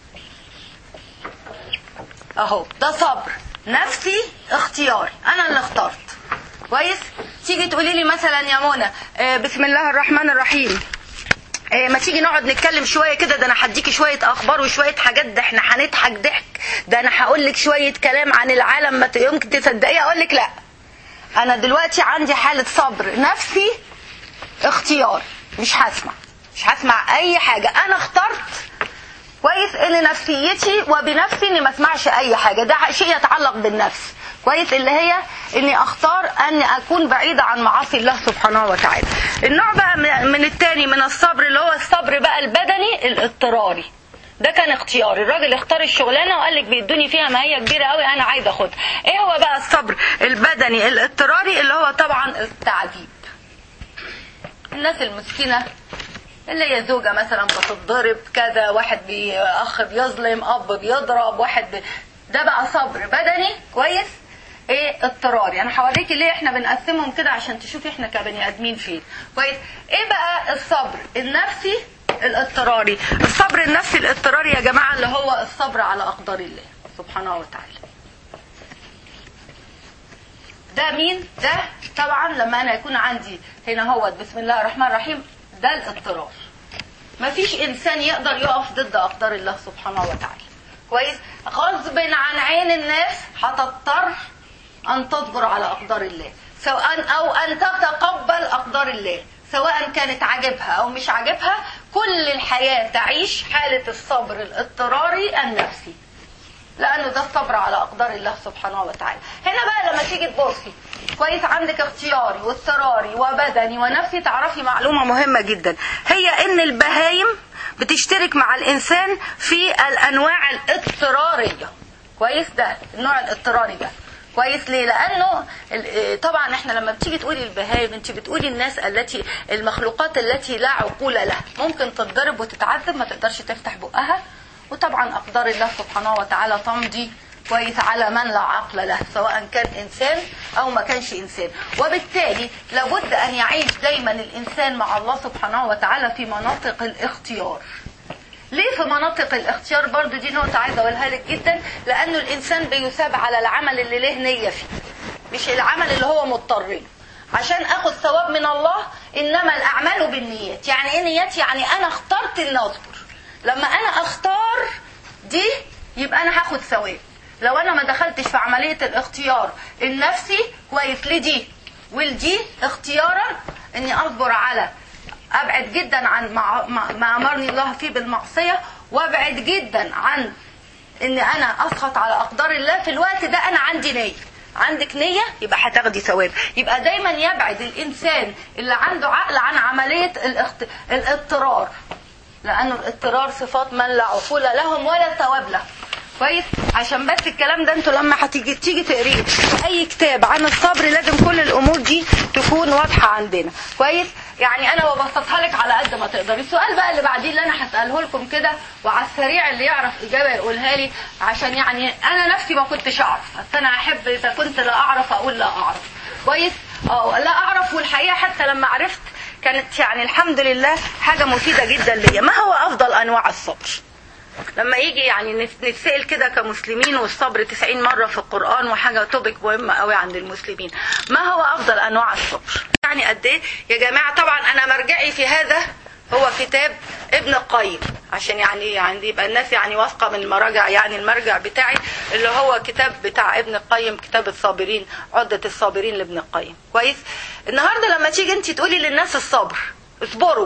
اهو ده صبر نفسي اختياري انا اللي اخترت كويس تيجي تقولي لي مثلا يا منى آه بسم الله الرحمن الرحيم آه ما تيجي نقعد نتكلم شويه كده ده انا هديكي شويه اخبار وشويه حاجات ده احنا هنضحك ضحك ده انا هقول لك شويه كلام عن العالم ما يمكن تصدقيه اقول لك لا انا دلوقتي عندي حاله صبر نفسي اختيار مش هسمع مش هسمع اي حاجه انا اخترت كويس ان نفسيتي وبنفسي اني ما اسمعش اي حاجه ده شيء يتعلق بالنفس كويس اللي هي اني اختار اني اكون بعيده عن معاصي الله سبحانه وتعالى النوع بقى من التاني من الصبر اللي هو الصبر بقى البدني الاضطراري ده كان اختياري الراجل اختار الشغلانه وقال لك بيدوني فيها ما هي كبيره قوي انا عايز اخدها ايه هو بقى الصبر البدني الاضطراري اللي هو طبعا التعذيب الناس المسكينه اللي هي زوجة مثلا بتتضرب كذا واحد بي أخ بيظلم أب بيضرب واحد بي ده بقى صبر بدني كويس ايه اضطراري انا هوريكي ليه احنا بنقسمهم كده عشان تشوفي احنا كبني ادمين فين كويس ايه بقى الصبر النفسي الاضطراري الصبر النفسي الاضطراري يا جماعه اللي هو الصبر على اقدار الله سبحانه وتعالى ده مين ده طبعا لما انا يكون عندي هنا هو بسم الله الرحمن الرحيم ده الاضطرار مفيش انسان يقدر يقف ضد اقدار الله سبحانه وتعالى كويس غصب عن عين الناس هتضطر ان تصبر على اقدار الله سواء او ان تتقبل اقدار الله سواء كانت عاجبها او مش عاجبها كل الحياه تعيش حاله الصبر الاضطراري النفسي لانه ده الصبر على اقدار الله سبحانه وتعالى هنا بقى لما تيجي تبصي كويس عندك اختياري واضطراري وبدني ونفسي تعرفي معلومه مهمه جدا هي ان البهايم بتشترك مع الانسان في الانواع الاضطراريه كويس ده النوع الاضطراري ده كويس ليه لانه طبعا احنا لما بتيجي تقولي البهايم انت بتقولي الناس التي المخلوقات التي لا عقول لها ممكن تتضرب وتتعذب ما تقدرش تفتح بقها وطبعا اقدار الله سبحانه وتعالى تمضي كويس على من لا عقل له سواء كان انسان او ما كانش انسان وبالتالي لابد ان يعيش دايما الانسان مع الله سبحانه وتعالى في مناطق الاختيار ليه في مناطق الاختيار برضو دي نقطة عايزة اقولها لك جدا لانه الانسان بيثاب على العمل اللي له نية فيه مش العمل اللي هو مضطر عشان اخد ثواب من الله انما الاعمال بالنيات يعني ايه نيات يعني انا اخترت ان اصبر لما انا اختار دي يبقى انا هاخد ثواب لو انا ما دخلتش في عمليه الاختيار النفسي كويس لدي ولدي اختيارا اني اصبر على ابعد جدا عن ما امرني الله فيه بالمعصيه وابعد جدا عن ان انا اسخط على اقدار الله في الوقت ده انا عندي نيه عندك نية يبقى هتاخدي ثواب يبقى دايما يبعد الإنسان اللي عنده عقل عن عملية الاخت... الاضطرار لأنه الاضطرار صفات من لا عقول لهم ولا ثواب لهم كويس عشان بس الكلام ده انتوا لما هتيجي تيجي تقريه في اي كتاب عن الصبر لازم كل الامور دي تكون واضحه عندنا كويس يعني انا ببسطها لك على قد ما تقدري السؤال بقى اللي بعديه اللي انا هساله لكم كده وعلى السريع اللي يعرف اجابه يقولها لي عشان يعني انا نفسي ما كنتش اعرف بس انا احب اذا كنت لا اعرف اقول لا اعرف كويس اه لا اعرف والحقيقه حتى لما عرفت كانت يعني الحمد لله حاجه مفيده جدا ليا ما هو افضل انواع الصبر لما يجي يعني نتسأل كده كمسلمين والصبر 90 مرة في القرآن وحاجة توبك مهمة قوي عند المسلمين ما هو أفضل أنواع الصبر يعني قد إيه يا جماعة طبعا أنا مرجعي في هذا هو كتاب ابن القيم عشان يعني يعني يبقى الناس يعني واثقه من المراجع يعني المرجع بتاعي اللي هو كتاب بتاع ابن القيم كتاب الصابرين عدة الصابرين لابن القيم كويس النهارده لما تيجي انت تقولي للناس الصبر اصبروا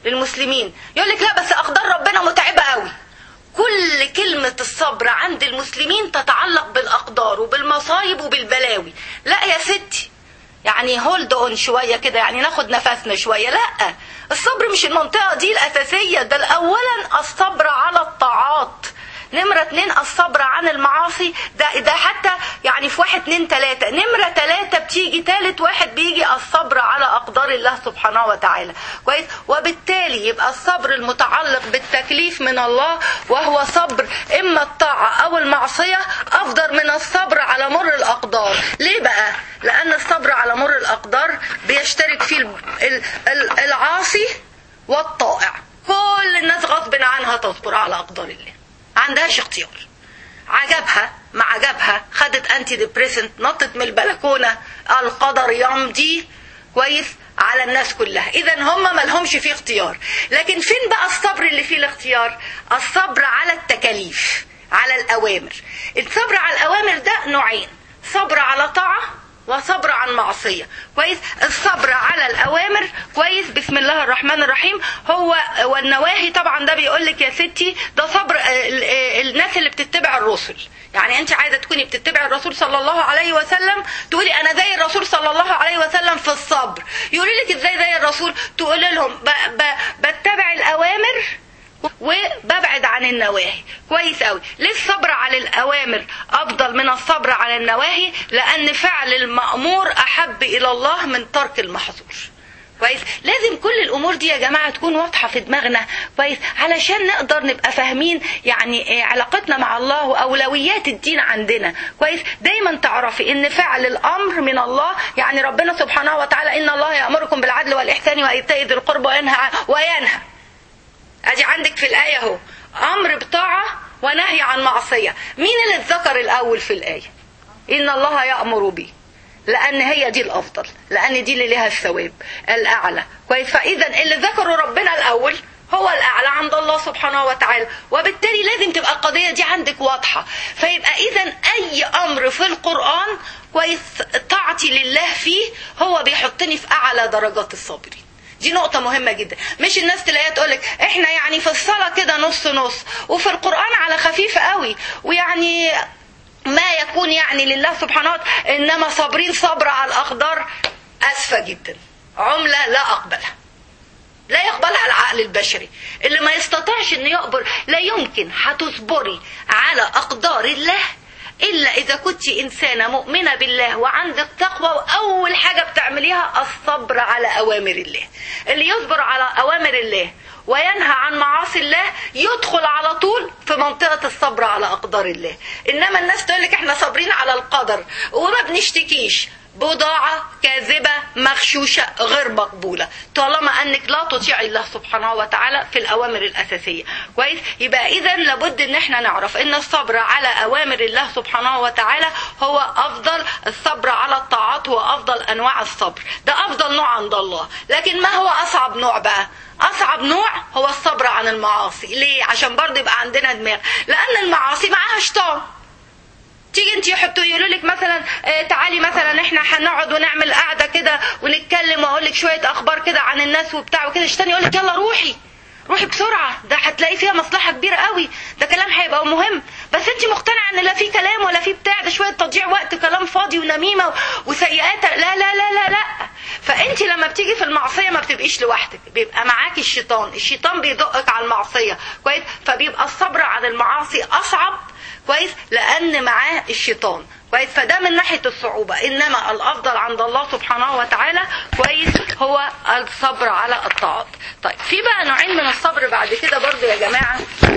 للمسلمين يقول لك لا بس اقدار ربنا متعبه قوي كل كلمة الصبر عند المسلمين تتعلق بالأقدار وبالمصايب وبالبلاوي لا يا ستي يعني هولد اون شوية كده يعني ناخد نفسنا شوية لا الصبر مش المنطقة دي الأساسية ده أولا الصبر على الطاعات نمرة اتنين الصبر عن المعاصي ده ده حتى يعني في واحد اتنين تلاتة نمرة تلاتة بتيجي تالت واحد بيجي الصبر على أقدار الله سبحانه وتعالى كويس وبالتالي يبقى الصبر المتعلق بالتكليف من الله وهو صبر إما الطاعة أو المعصية أفضل من الصبر على مر الأقدار ليه بقى؟ لأن الصبر على مر الأقدار بيشترك فيه العاصي والطائع كل الناس غصب عنها تصبر على أقدار الله عندهاش اختيار عجبها ما عجبها خدت انتي ديبريسنت نطت من البلكونه القدر يمضي كويس على الناس كلها اذا هم ملهمش فيه اختيار لكن فين بقى الصبر اللي فيه الاختيار الصبر على التكاليف على الاوامر الصبر على الاوامر ده نوعين صبر على طاعه وصبر عن معصية كويس الصبر على الأوامر كويس بسم الله الرحمن الرحيم هو والنواهي طبعا ده بيقول لك يا ستي ده صبر الناس اللي بتتبع الرسل يعني انت عايزه تكوني بتتبع الرسول صلى الله عليه وسلم تقولي انا زي الرسول صلى الله عليه وسلم في الصبر يقولي لك ازاي زي الرسول تقولي لهم ب ب بتبع الاوامر وببعد عن النواهي كويس قوي ليه الصبر على الاوامر افضل من الصبر على النواهي لان فعل المامور احب الى الله من ترك المحظور كويس لازم كل الامور دي يا جماعه تكون واضحه في دماغنا كويس علشان نقدر نبقى فاهمين يعني علاقتنا مع الله واولويات الدين عندنا كويس دايما تعرفي ان فعل الامر من الله يعني ربنا سبحانه وتعالى ان الله يامركم بالعدل والاحسان وايتاء ذي القربى وينهى وينهى ادي عندك في الايه اهو امر بطاعه ونهي عن معصيه مين اللي اتذكر الاول في الايه ان الله يامر بي لان هي دي الافضل لان دي اللي لها الثواب الاعلى كويس فاذا اللي ذكروا ربنا الاول هو الاعلى عند الله سبحانه وتعالى وبالتالي لازم تبقى القضيه دي عندك واضحه فيبقى اذا اي امر في القران كويس طاعتي لله فيه هو بيحطني في اعلى درجات الصابرين دي نقطة مهمة جدا مش الناس تلاقيها تقولك احنا يعني في الصلاة كده نص نص وفي القرآن على خفيف قوي ويعني ما يكون يعني لله سبحانه وتعالى انما صابرين صبر على الاقدار اسفة جدا عملة لا اقبلها لا يقبلها العقل البشري اللي ما يستطيعش انه يقبل لا يمكن هتصبري على اقدار الله إلا إذا كنت إنسانة مؤمنة بالله وعندك تقوى وأول حاجة بتعمليها الصبر على أوامر الله اللي يصبر على أوامر الله وينهى عن معاصي الله يدخل على طول في منطقة الصبر على أقدار الله إنما الناس تقول لك إحنا صابرين على القدر وما بنشتكيش بضاعة كاذبة مغشوشة غير مقبولة طالما أنك لا تطيعي الله سبحانه وتعالى في الأوامر الأساسية كويس يبقى إذا لابد أن احنا نعرف أن الصبر على أوامر الله سبحانه وتعالى هو أفضل الصبر على الطاعات هو أفضل أنواع الصبر ده أفضل نوع عند الله لكن ما هو أصعب نوع بقى أصعب نوع هو الصبر عن المعاصي ليه عشان برضه يبقى عندنا دماغ لأن المعاصي معاها شيطان تيجي انت يحطوا يقولوا لك مثلا اه تعالي مثلا احنا هنقعد ونعمل قعده كده ونتكلم واقول لك شويه اخبار كده عن الناس وبتاع وكده الشيطان يقول لك يلا روحي روحي بسرعه ده هتلاقي فيها مصلحه كبيره قوي ده كلام هيبقى مهم بس انت مقتنعه ان لا في كلام ولا في بتاع ده شويه تضييع وقت كلام فاضي ونميمه وسيئات لا لا لا لا لا فانت لما بتيجي في المعصيه ما بتبقيش لوحدك بيبقى معاكي الشيطان الشيطان بيدقك على المعصيه كويس فبيبقى الصبر عن المعاصي اصعب كويس لان معاه الشيطان كويس فده من ناحيه الصعوبه انما الافضل عند الله سبحانه وتعالى كويس هو الصبر على الطاعات طيب في بقى نوعين من الصبر بعد كده برضو يا جماعه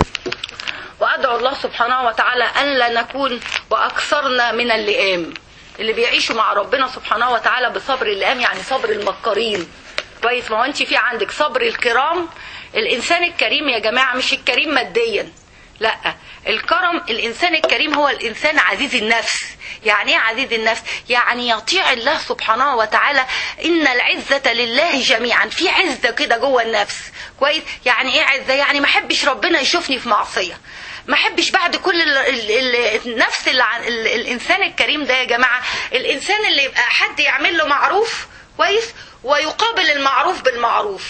وادعو الله سبحانه وتعالى ان لا نكون واكثرنا من اللئام اللي بيعيشوا مع ربنا سبحانه وتعالى بصبر اللئام يعني صبر المكارين كويس ما هو انت في عندك صبر الكرام الانسان الكريم يا جماعه مش الكريم ماديا لا الكرم الانسان الكريم هو الانسان عزيز النفس يعني ايه عزيز النفس يعني يطيع الله سبحانه وتعالى ان العزه لله جميعا في عزه كده جوه النفس كويس يعني ايه عزه يعني ما احبش ربنا يشوفني في معصيه ما احبش بعد كل ال ال ال النفس اللي عن ال الانسان الكريم ده يا جماعه الانسان اللي يبقى حد يعمل له معروف كويس ويقابل المعروف بالمعروف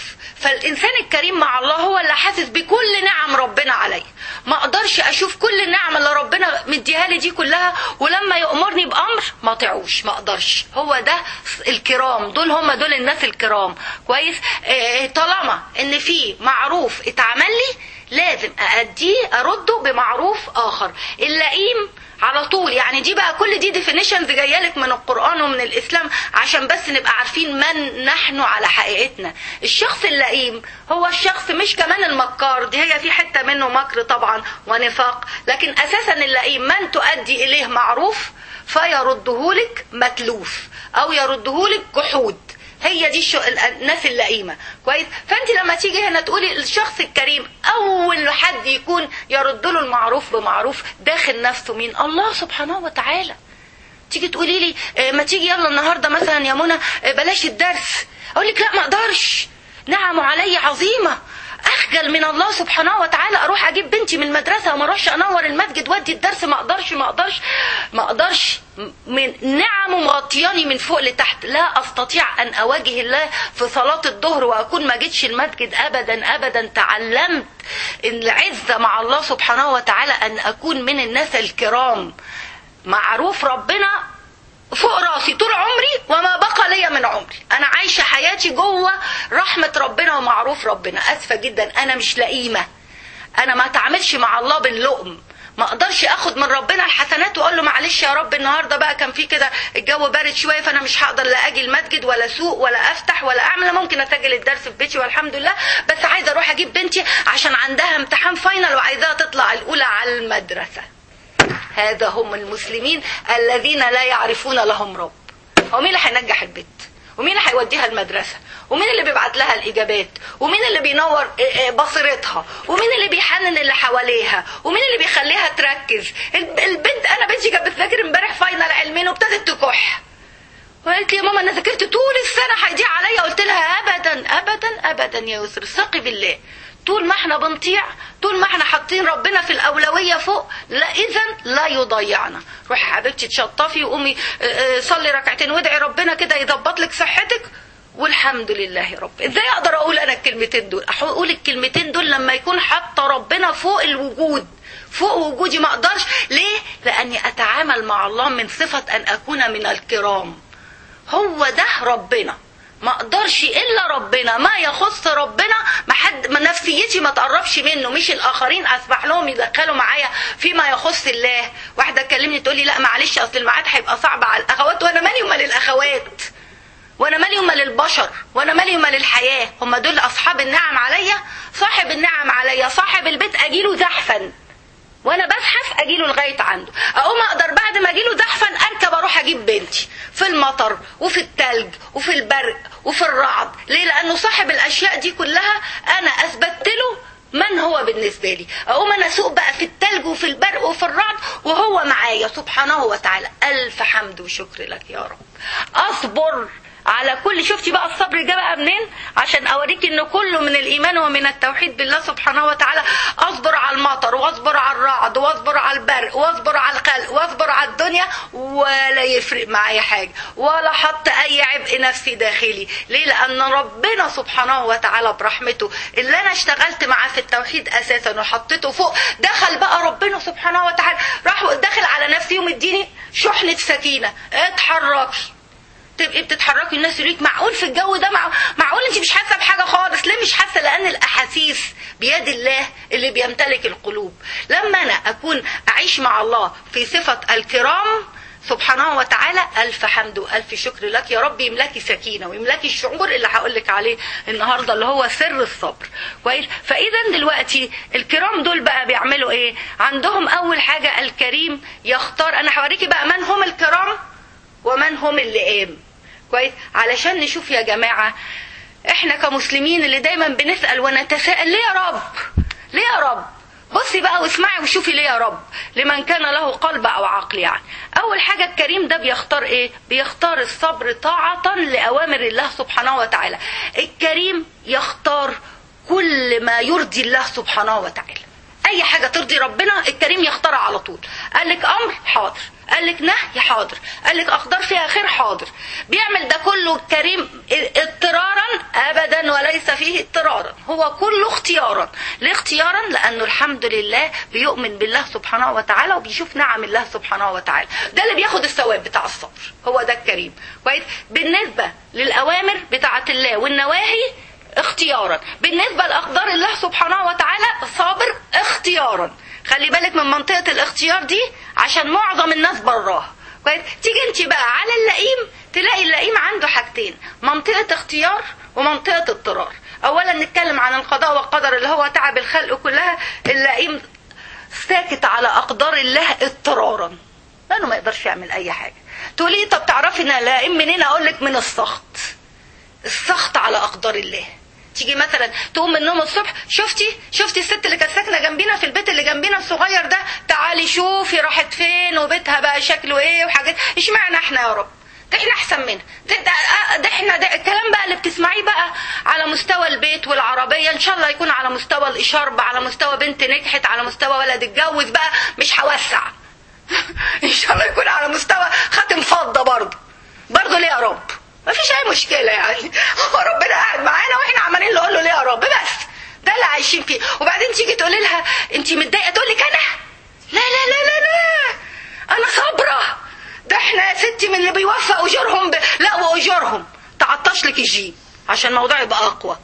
فالانسان الكريم مع الله هو اللي حاسس بكل نعم ربنا عليه ما اقدرش اشوف كل النعم اللي ربنا مديها لي دي كلها ولما يامرني بامر ما اطيعوش ما اقدرش هو ده الكرام دول هم دول الناس الكرام كويس آه، طالما ان في معروف اتعمل لي لازم أأديه أرده بمعروف آخر اللئيم على طول يعني دي بقى كل دي ديفينيشنز جايه لك من القران ومن الاسلام عشان بس نبقى عارفين من نحن على حقيقتنا الشخص اللئيم هو الشخص مش كمان المكار دي هي في حته منه مكر طبعا ونفاق لكن اساسا اللئيم من تؤدي اليه معروف فيردهولك متلوف او يردهولك جحود هي دي الشو... الناس اللئيمه كويس فانت لما تيجي هنا تقولي الشخص الكريم اول حد يكون يرد له المعروف بمعروف داخل نفسه مين الله سبحانه وتعالى تيجي تقولي لي آه، ما تيجي يلا النهارده مثلا يا منى آه، بلاش الدرس اقول لك لا ما اقدرش نعمه علي عظيمه اخجل من الله سبحانه وتعالى اروح اجيب بنتي من المدرسه وما اروحش انور المسجد وادي الدرس ما اقدرش ما اقدرش ما اقدرش من نعمه مغطياني من فوق لتحت لا استطيع ان اواجه الله في صلاه الظهر واكون ما جيتش المسجد ابدا ابدا تعلمت العزه مع الله سبحانه وتعالى ان اكون من الناس الكرام معروف ربنا فوق راسي طول عمري وما بقى ليا من عمري انا عايشه حياتي جوه رحمه ربنا ومعروف ربنا اسفه جدا انا مش لئيمه انا ما اتعاملش مع الله باللقم ما اقدرش اخد من ربنا الحسنات واقول له معلش يا رب النهارده بقى كان في كده الجو بارد شويه فانا مش هقدر لا اجي المسجد ولا اسوق ولا افتح ولا اعمل ممكن اسجل الدرس في بيتي والحمد لله بس عايزه اروح اجيب بنتي عشان عندها امتحان فاينل وعايزاها تطلع الاولى على المدرسه هذا هم المسلمين الذين لا يعرفون لهم رب هو مين اللي هينجح البيت ومين اللي هيوديها المدرسة ومين اللي بيبعت لها الإجابات ومين اللي بينور بصيرتها ومين اللي بيحنن اللي حواليها ومين اللي بيخليها تركز البنت أنا بنتي كانت بتذاكر امبارح فاينل علمين وابتدت تكح وقالت لي يا ماما انا ذاكرت طول السنه هيضيع عليا قلت لها ابدا ابدا ابدا يا يسر ثقي بالله طول ما احنا بنطيع طول ما احنا حاطين ربنا في الاولويه فوق لا اذا لا يضيعنا روحي حبيبتي تشطفي وقومي صلي ركعتين وادعي ربنا كده يظبط لك صحتك والحمد لله يا رب ازاي اقدر اقول انا الكلمتين دول اقول الكلمتين دول لما يكون حاطه ربنا فوق الوجود فوق وجودي ما اقدرش ليه لاني اتعامل مع الله من صفه ان اكون من الكرام هو ده ربنا ما اقدرش الا ربنا ما يخص ربنا ما حد ما نفسيتي ما تقربش منه مش الاخرين اسمح لهم يدخلوا معايا فيما يخص الله واحده تكلمني تقول لي لا معلش اصل الميعاد هيبقى صعب على الاخوات وانا مالي ومال الاخوات وانا مالي ومال البشر وانا مالي ومال الحياه هم دول اصحاب النعم عليا صاحب النعم عليا صاحب البيت اجيله زحفا وانا بزحف اجيله لغايه عنده اقوم اقدر بعد ما اجيله زحفا اركب اروح اجيب بنتي في المطر وفي التلج وفي البرق وفي الرعد ليه لانه صاحب الاشياء دي كلها انا اثبتت له من هو بالنسبة لي أقوم أنا أسوق بقى في التلج وفي البرق وفي الرعد وهو معايا سبحانه وتعالى ألف حمد وشكر لك يا رب أصبر على كل شفتي بقى الصبر جه بقى منين عشان اوريك ان كله من الايمان ومن التوحيد بالله سبحانه وتعالى اصبر على المطر واصبر على الرعد واصبر على البرق واصبر على الخلق واصبر على الدنيا ولا يفرق معايا حاجه ولا حط اي عبء نفسي داخلي ليه لان ربنا سبحانه وتعالى برحمته اللي انا اشتغلت معاه في التوحيد اساسا وحطيته فوق دخل بقى ربنا سبحانه وتعالى راح داخل على نفسي ومديني شحنه سكينه اتحركي تبقي بتتحركي الناس يقولك معقول في الجو ده مع... معقول انت مش حاسه بحاجه خالص ليه مش حاسه لان الاحاسيس بيد الله اللي بيمتلك القلوب لما انا اكون اعيش مع الله في صفه الكرام سبحانه وتعالى ألف حمد وألف شكر لك يا رب يملكي سكينة ويملكي الشعور اللي هقول لك عليه النهاردة اللي هو سر الصبر كويس فإذا دلوقتي الكرام دول بقى بيعملوا إيه عندهم أول حاجة الكريم يختار أنا هوريكي بقى من هم الكرام ومن هم اللئام كويس علشان نشوف يا جماعة احنا كمسلمين اللي دايما بنسأل ونتساءل ليه يا رب ليه يا رب بصي بقى واسمعي وشوفي ليه يا رب لمن كان له قلب او عقل يعني اول حاجة الكريم ده بيختار ايه بيختار الصبر طاعة لأوامر الله سبحانه وتعالى الكريم يختار كل ما يرضي الله سبحانه وتعالى اي حاجة ترضي ربنا الكريم يختارها على طول قال لك امر حاضر قال لك نهي حاضر قال لك اقدار فيها خير حاضر بيعمل ده كله الكريم اضطرارا ابدا وليس فيه اضطرارا هو كله اختيارا ليه اختيارا لانه الحمد لله بيؤمن بالله سبحانه وتعالى وبيشوف نعم الله سبحانه وتعالى ده اللي بياخد الثواب بتاع الصبر هو ده الكريم كويس بالنسبه للاوامر بتاعه الله والنواهي اختيارا بالنسبه لاقدار الله سبحانه وتعالى صابر اختيارا خلي بالك من منطقه الاختيار دي عشان معظم الناس براها كويس تيجي انت بقى على اللئيم تلاقي اللئيم عنده حاجتين منطقه اختيار ومنطقه اضطرار اولا نتكلم عن القضاء والقدر اللي هو تعب الخلق كلها اللئيم ساكت على اقدار الله اضطرارا لانه ما يقدرش يعمل اي حاجه تقولي طب تعرفي ان لئيم منين اقول لك من السخط السخط على اقدار الله تيجي مثلا تقوم من النوم الصبح شفتي شفتي الست اللي كانت ساكنه جنبينا في البيت اللي جنبينا الصغير ده تعالي شوفي راحت فين وبيتها بقى شكله ايه وحاجات اشمعنى احنا يا رب ده احنا احسن منها ده, ده, ده احنا ده الكلام بقى اللي بتسمعيه بقى على مستوى البيت والعربيه ان شاء الله يكون على مستوى الاشارب على مستوى بنت نجحت على مستوى ولد اتجوز بقى مش هوسع ان شاء الله يكون على مستوى خاتم فضه برضه برضه ليه يا رب ما فيش اي مشكله يعني هو ربنا قاعد معانا واحنا عمالين نقول له ليه يا رب بس ده اللي عايشين فيه وبعدين تيجي تقولي لها انت متضايقه تقول لك انا لا لا لا لا لا انا صابره ده احنا يا ستي من اللي بيوفق اجورهم ب... لا واجورهم تعطش لك الجيم عشان الموضوع يبقى اقوى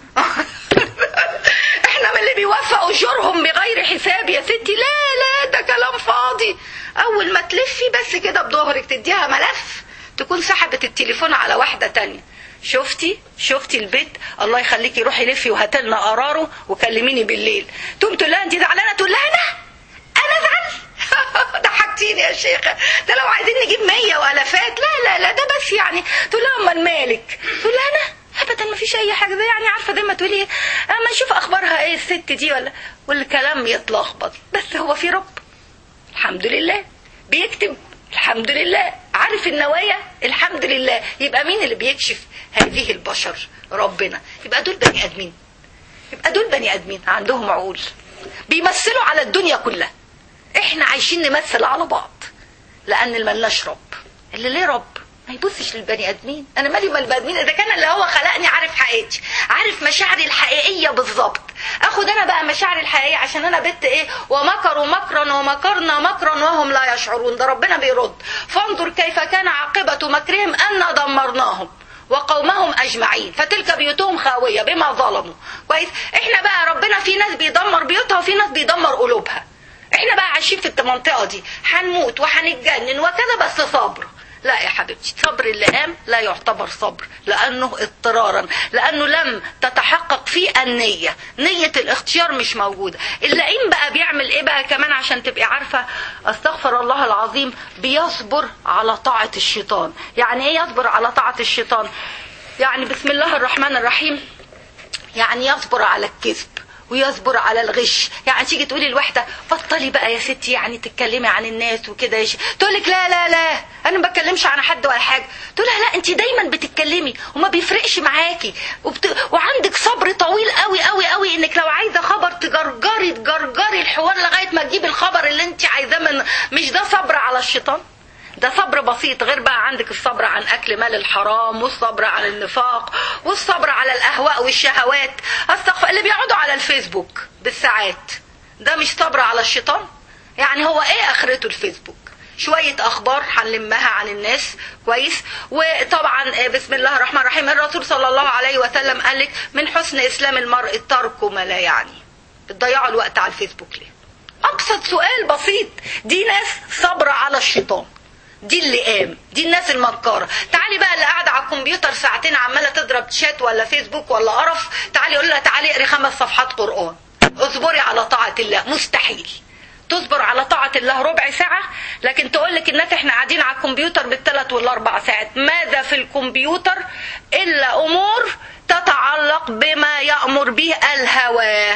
احنا من اللي بيوفق اجورهم بغير حساب يا ستي لا لا ده كلام فاضي اول ما تلفي بس كده بظهرك تديها ملف تكون سحبت التليفون على واحده تانية شفتي شفتي البيت الله يخليكي روحي لفي وهات لنا قراره وكلميني بالليل تقوم تقول لها انت زعلانه تقول لها انا انا زعل ضحكتيني يا شيخه ده لو عايزين نجيب مية والافات لا لا لا ده بس يعني تقول لها امال مالك تقول لها انا ابدا ما فيش اي حاجه ده يعني عارفه زي ما تقولي اما نشوف اخبارها ايه الست دي ولا والكلام يتلخبط بس هو في رب الحمد لله بيكتب الحمد لله عارف النوايا الحمد لله يبقى مين اللي بيكشف هذه البشر ربنا يبقى دول بني ادمين يبقى دول بني ادمين عندهم عقول بيمثلوا على الدنيا كلها احنا عايشين نمثل على بعض لان ملناش رب اللي ليه رب ما يبصش للبني ادمين انا مالي ومال البني ادمين اذا كان اللي هو خلقني عارف حقيقتي عارف مشاعري الحقيقيه بالظبط اخد انا بقى مشاعري الحقيقيه عشان انا بنت ايه ومكروا مكرا ومكرنا مكرا وهم لا يشعرون ده ربنا بيرد فانظر كيف كان عاقبه مكرهم ان دمرناهم وقومهم اجمعين فتلك بيوتهم خاويه بما ظلموا كويس احنا بقى ربنا في ناس بيدمر بيوتها وفي ناس بيدمر قلوبها احنا بقى عايشين في المنطقه دي هنموت وهنتجنن وكذا بس صبر لا يا حبيبتي صبر اللئام لا يعتبر صبر لأنه اضطرارا لأنه لم تتحقق فيه النية نية الاختيار مش موجودة اللئيم بقى بيعمل ايه بقى كمان عشان تبقي عارفة استغفر الله العظيم بيصبر على طاعة الشيطان يعني ايه يصبر على طاعة الشيطان يعني بسم الله الرحمن الرحيم يعني يصبر على الكذب ويصبر على الغش يعني تيجي تقولي الواحدة بطلي بقى يا ستي يعني تتكلمي عن الناس وكده يش... تقول لك لا لا لا انا ما بتكلمش عن حد ولا حاجه تقول لها لا انت دايما بتتكلمي وما بيفرقش معاكي وبت... وعندك صبر طويل قوي قوي قوي انك لو عايزه خبر تجرجري تجرجري الحوار لغايه ما تجيبي الخبر اللي انت عايزاه من مش ده صبر على الشيطان ده صبر بسيط غير بقى عندك الصبر عن اكل مال الحرام والصبر عن النفاق والصبر على الاهواء والشهوات استغفر اللي بيقعدوا على الفيسبوك بالساعات ده مش صبر على الشيطان يعني هو ايه اخرته الفيسبوك شوية أخبار هنلمها عن الناس كويس وطبعا بسم الله الرحمن الرحيم الرسول صلى الله عليه وسلم قال لك من حسن إسلام المرء ترك ما لا يعني بتضيعوا الوقت على الفيسبوك ليه أبسط سؤال بسيط دي ناس صبر على الشيطان دي اللي قام دي الناس المكاره تعالي بقى اللي قاعده على الكمبيوتر ساعتين عماله تضرب شات ولا فيسبوك ولا قرف تعالي قول لها تعالي اقري خمس صفحات قران اصبري على طاعه الله مستحيل تصبر على طاعة الله ربع ساعة لكن تقول لك الناس احنا قاعدين على الكمبيوتر بالثلاث والاربع ساعات ماذا في الكمبيوتر الا امور تتعلق بما يأمر به الهوى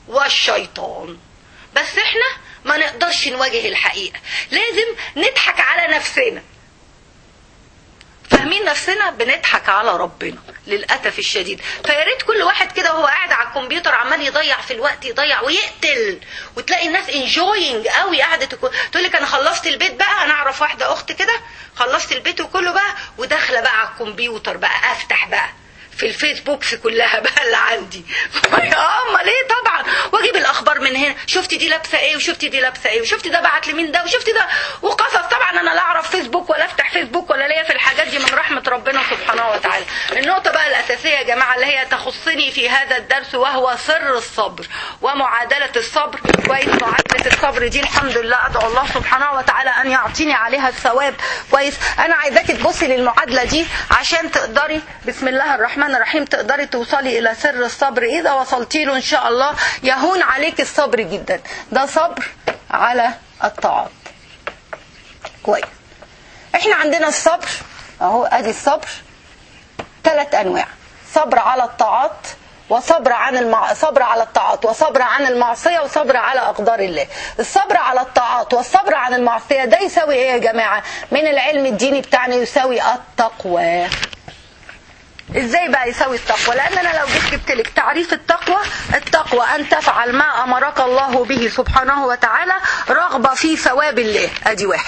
والشيطان بس احنا ما نقدرش نواجه الحقيقة لازم نضحك على نفسنا فاهمين عاملين نفسنا بنضحك على ربنا للاسف الشديد فيا ريت كل واحد كده وهو قاعد على الكمبيوتر عمال يضيع في الوقت يضيع ويقتل وتلاقي الناس انجوينج قوي قاعده تقول لك انا خلصت البيت بقى انا اعرف واحده اخت كده خلصت البيت وكله بقى وداخله بقى على الكمبيوتر بقى افتح بقى في الفيسبوكس كلها بقى اللي عندي امال ايه طبعا واجيب الاخبار من هنا شفت دي لابسه ايه وشفت دي لابسه ايه وشفت ده بعت لمين ده وشفت ده وقصص طبعا انا لا اعرف فيسبوك ولا افتح فيسبوك ولا ليا في الحاجات دي من رحمه ربنا سبحانه وتعالى النقطه بقى الاساسيه يا جماعه اللي هي تخصني في هذا الدرس وهو سر الصبر ومعادله الصبر كويس معادله الصبر دي الحمد لله ادعو الله سبحانه وتعالى ان يعطيني عليها الثواب كويس انا عايزاكي تبصي للمعادله دي عشان تقدري بسم الله الرحمن الرحيم تقدري توصلي الى سر الصبر اذا وصلتي له ان شاء الله يهون عليك الصبر جدا ده صبر على الطاعات كويس احنا عندنا الصبر اهو ادي الصبر ثلاث انواع صبر على الطاعات وصبر عن المع... صبر على الطاعات وصبر عن المعصيه وصبر على اقدار الله الصبر على الطاعات والصبر عن المعصيه ده يساوي ايه يا جماعه من العلم الديني بتاعنا يساوي التقوى ازاي بقى يساوي التقوى لان انا لو جيت جبت لك تعريف التقوى التقوى ان تفعل ما امرك الله به سبحانه وتعالى رغبه في ثواب الله ادي واحد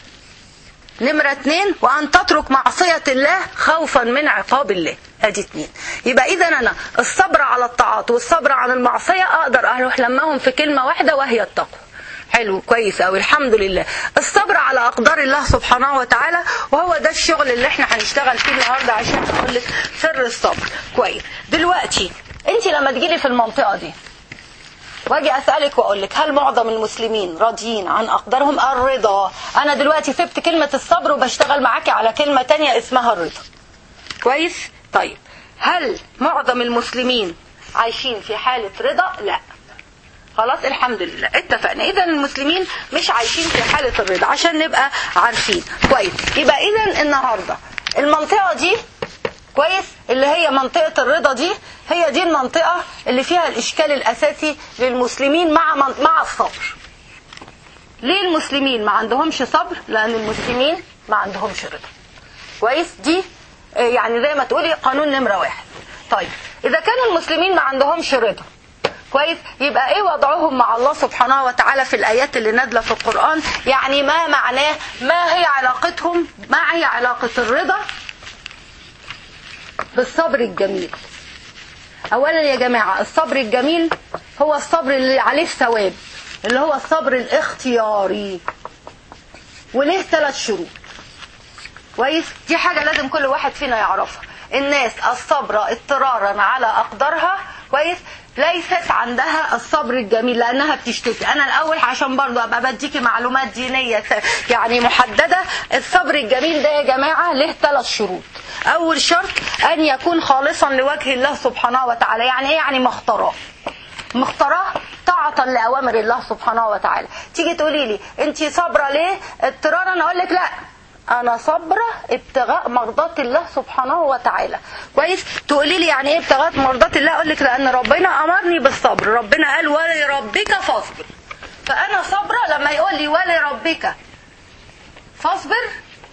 نمرة اتنين وأن تترك معصية الله خوفا من عقاب الله ادي اتنين يبقى اذا انا الصبر على الطاعات والصبر عن المعصية اقدر اروح لمهم في كلمة واحدة وهي التقوى حلو كويس قوي الحمد لله الصبر على اقدار الله سبحانه وتعالى وهو ده الشغل اللي احنا هنشتغل فيه النهارده عشان اقول لك سر الصبر كويس دلوقتي انت لما تجيلي في المنطقه دي واجي اسالك واقول لك هل معظم المسلمين راضيين عن اقدارهم الرضا انا دلوقتي سبت كلمه الصبر وبشتغل معاكي على كلمه تانية اسمها الرضا كويس طيب هل معظم المسلمين عايشين في حاله رضا لا خلاص الحمد لله اتفقنا اذا المسلمين مش عايشين في حاله الرضا عشان نبقى عارفين كويس يبقى اذا النهارده المنطقه دي كويس اللي هي منطقه الرضا دي هي دي المنطقه اللي فيها الاشكال الاساسي للمسلمين مع من... مع الصبر ليه المسلمين ما عندهمش صبر لان المسلمين ما عندهمش رضا كويس دي يعني زي ما تقولي قانون نمره واحد طيب اذا كانوا المسلمين ما عندهمش رضا كويس يبقى ايه وضعهم مع الله سبحانه وتعالى في الايات اللي نازله في القران يعني ما معناه ما هي علاقتهم ما هي علاقه الرضا بالصبر الجميل اولا يا جماعه الصبر الجميل هو الصبر اللي عليه الثواب اللي هو الصبر الاختياري وليه ثلاث شروط كويس دي حاجه لازم كل واحد فينا يعرفها الناس الصبر اضطرارا على اقدارها كويس ليست عندها الصبر الجميل لانها بتشتكي انا الاول عشان برضه ابقى بديكي معلومات دينيه يعني محدده الصبر الجميل ده يا جماعه له ثلاث شروط اول شرط ان يكون خالصا لوجه الله سبحانه وتعالى يعني ايه يعني مختاراه مختاراه طاعة لأوامر الله سبحانه وتعالى تيجي تقولي لي انت صابرة ليه اضطرارا اقول لك لا انا صابره ابتغاء مرضات الله سبحانه وتعالى كويس تقولي لي يعني ايه ابتغاء مرضات الله اقول لك لان ربنا امرني بالصبر ربنا قال ولربك فاصبر فانا صابره لما يقول لي ولربك فاصبر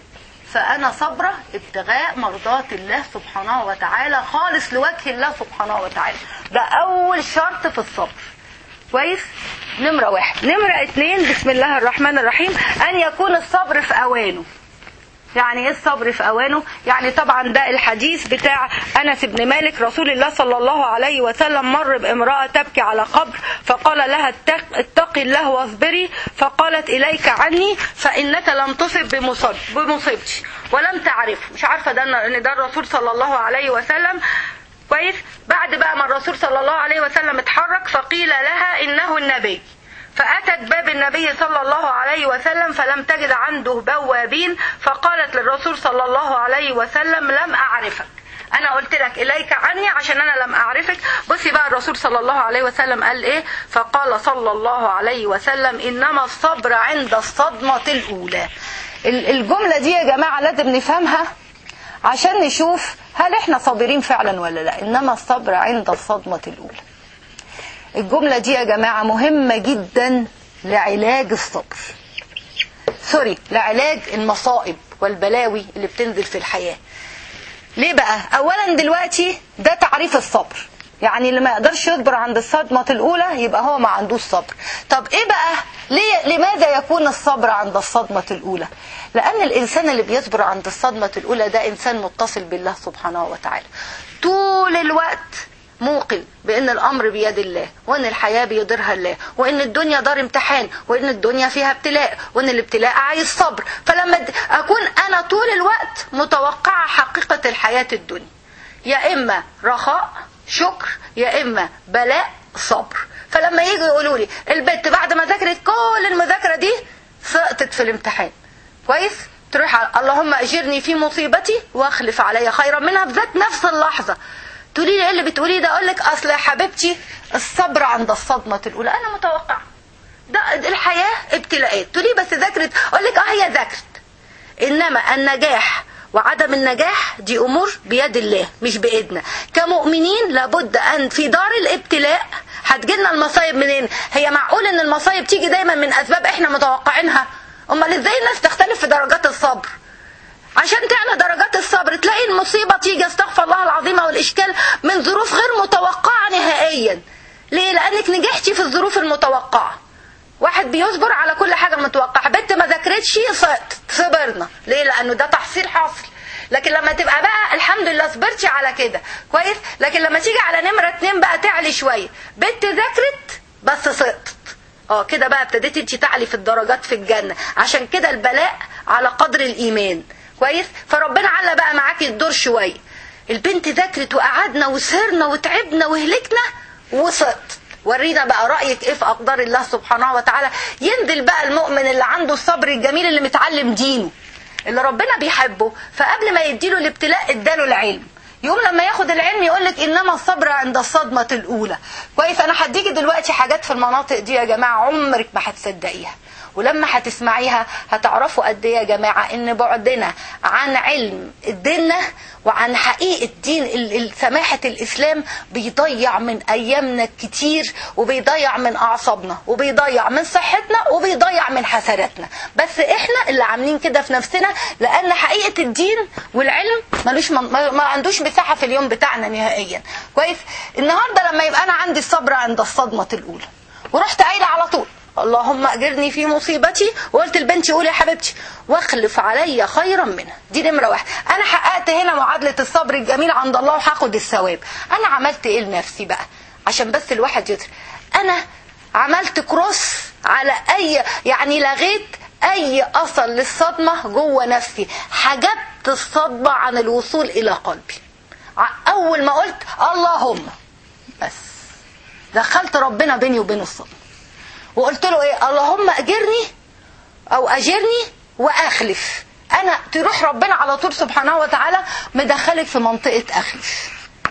فانا صابره ابتغاء مرضات الله سبحانه وتعالى خالص لوجه الله سبحانه وتعالى ده اول شرط في الصبر كويس نمرة واحد نمرة اتنين بسم الله الرحمن الرحيم ان يكون الصبر في اوانه يعني ايه الصبر في اوانه يعني طبعا ده الحديث بتاع انس بن مالك رسول الله صلى الله عليه وسلم مر بامراه تبكي على قبر فقال لها اتق اتقي الله واصبري فقالت اليك عني فانك لم تصب بمصب بمصيبتي ولم تعرف مش عارفه ده ان ده الرسول صلى الله عليه وسلم كويس بعد بقى ما الرسول صلى الله عليه وسلم اتحرك فقيل لها انه النبي فأتت باب النبي صلى الله عليه وسلم فلم تجد عنده بوابين فقالت للرسول صلى الله عليه وسلم لم أعرفك أنا قلت لك إليك عني عشان أنا لم أعرفك بصي بقى الرسول صلى الله عليه وسلم قال إيه فقال صلى الله عليه وسلم إنما الصبر عند الصدمة الأولى الجملة دي يا جماعة لازم نفهمها عشان نشوف هل احنا صابرين فعلا ولا لا إنما الصبر عند الصدمة الأولى الجملة دي يا جماعة مهمة جدا لعلاج الصبر سوري لعلاج المصائب والبلاوي اللي بتنزل في الحياه ليه بقى اولا دلوقتي ده تعريف الصبر يعني اللي ما يقدرش يصبر عند الصدمة الأولى يبقى هو ما عندوش صبر طب إيه بقى ليه لماذا يكون الصبر عند الصدمة الأولى لأن الإنسان اللي بيصبر عند الصدمة الأولى ده إنسان متصل بالله سبحانه وتعالى طول الوقت موقن بان الامر بيد الله وان الحياه بيديرها الله وان الدنيا دار امتحان وان الدنيا فيها ابتلاء وان الابتلاء عايز صبر فلما اكون انا طول الوقت متوقعه حقيقه الحياه الدنيا يا اما رخاء شكر يا اما بلاء صبر فلما يجوا يقولوا لي البت بعد ما ذاكرت كل المذاكره دي سقطت في الامتحان كويس تروح على اللهم اجرني في مصيبتي واخلف علي خيرا منها بذات نفس اللحظه تقولي لي ايه اللي بتقوليه ده اقول لك اصل يا حبيبتي الصبر عند الصدمه الاولى انا متوقعه ده الحياه ابتلاءات تقولي بس ذاكرت اقول لك اه هي ذاكرت انما النجاح وعدم النجاح دي امور بيد الله مش بايدنا كمؤمنين لابد ان في دار الابتلاء هتجيلنا المصايب منين هي معقول ان المصايب تيجي دايما من اسباب احنا متوقعينها امال ازاي الناس تختلف في درجات الصبر عشان تعلى درجات الصبر تلاقي المصيبة تيجي استغفر الله العظيم والإشكال من ظروف غير متوقعة نهائيا ليه؟ لأنك نجحتي في الظروف المتوقعة واحد بيصبر على كل حاجة متوقعة بنت ما ذاكرتش سقطت صبرنا ليه؟ لأنه ده تحصيل حاصل لكن لما تبقى بقى الحمد لله صبرتي على كده كويس لكن لما تيجي على نمرة اتنين بقى تعلي شوية بنت ذاكرت بس سقطت اه كده بقى ابتديتي انت تعلي في الدرجات في الجنة عشان كده البلاء على قدر الإيمان كويس فربنا على بقى معاكي الدور شويه البنت ذاكرت وقعدنا وسهرنا وتعبنا وهلكنا وسقط ورينا بقى رايك ايه في اقدار الله سبحانه وتعالى ينزل بقى المؤمن اللي عنده الصبر الجميل اللي متعلم دينه اللي ربنا بيحبه فقبل ما يديله الابتلاء اداله العلم يوم لما ياخد العلم يقول لك انما الصبر عند الصدمه الاولى كويس انا هديكي دلوقتي حاجات في المناطق دي يا جماعه عمرك ما هتصدقيها ولما هتسمعيها هتعرفوا قد ايه يا جماعه ان بعدنا عن علم ديننا وعن حقيقه دين سماحه الاسلام بيضيع من ايامنا كتير وبيضيع من اعصابنا وبيضيع من صحتنا وبيضيع من حسناتنا بس احنا اللي عاملين كده في نفسنا لان حقيقه الدين والعلم ملوش ما, ما عندوش مساحه في اليوم بتاعنا نهائيا كويس النهارده لما يبقى انا عندي الصبر عند الصدمه الاولى ورحت قايله على طول اللهم اجرني في مصيبتي وقلت لبنتي قولي يا حبيبتي واخلف علي خيرا منها دي نمره واحد انا حققت هنا معادله الصبر الجميل عند الله وهاخد الثواب انا عملت ايه لنفسي بقى عشان بس الواحد يدرك انا عملت كروس على اي يعني لغيت اي اثر للصدمه جوه نفسي حجبت الصدمه عن الوصول الى قلبي اول ما قلت اللهم بس دخلت ربنا بيني وبين الصدمه وقلت له ايه اللهم اجرني او اجرني واخلف انا تروح ربنا على طول سبحانه وتعالى مدخلك في منطقه اخلف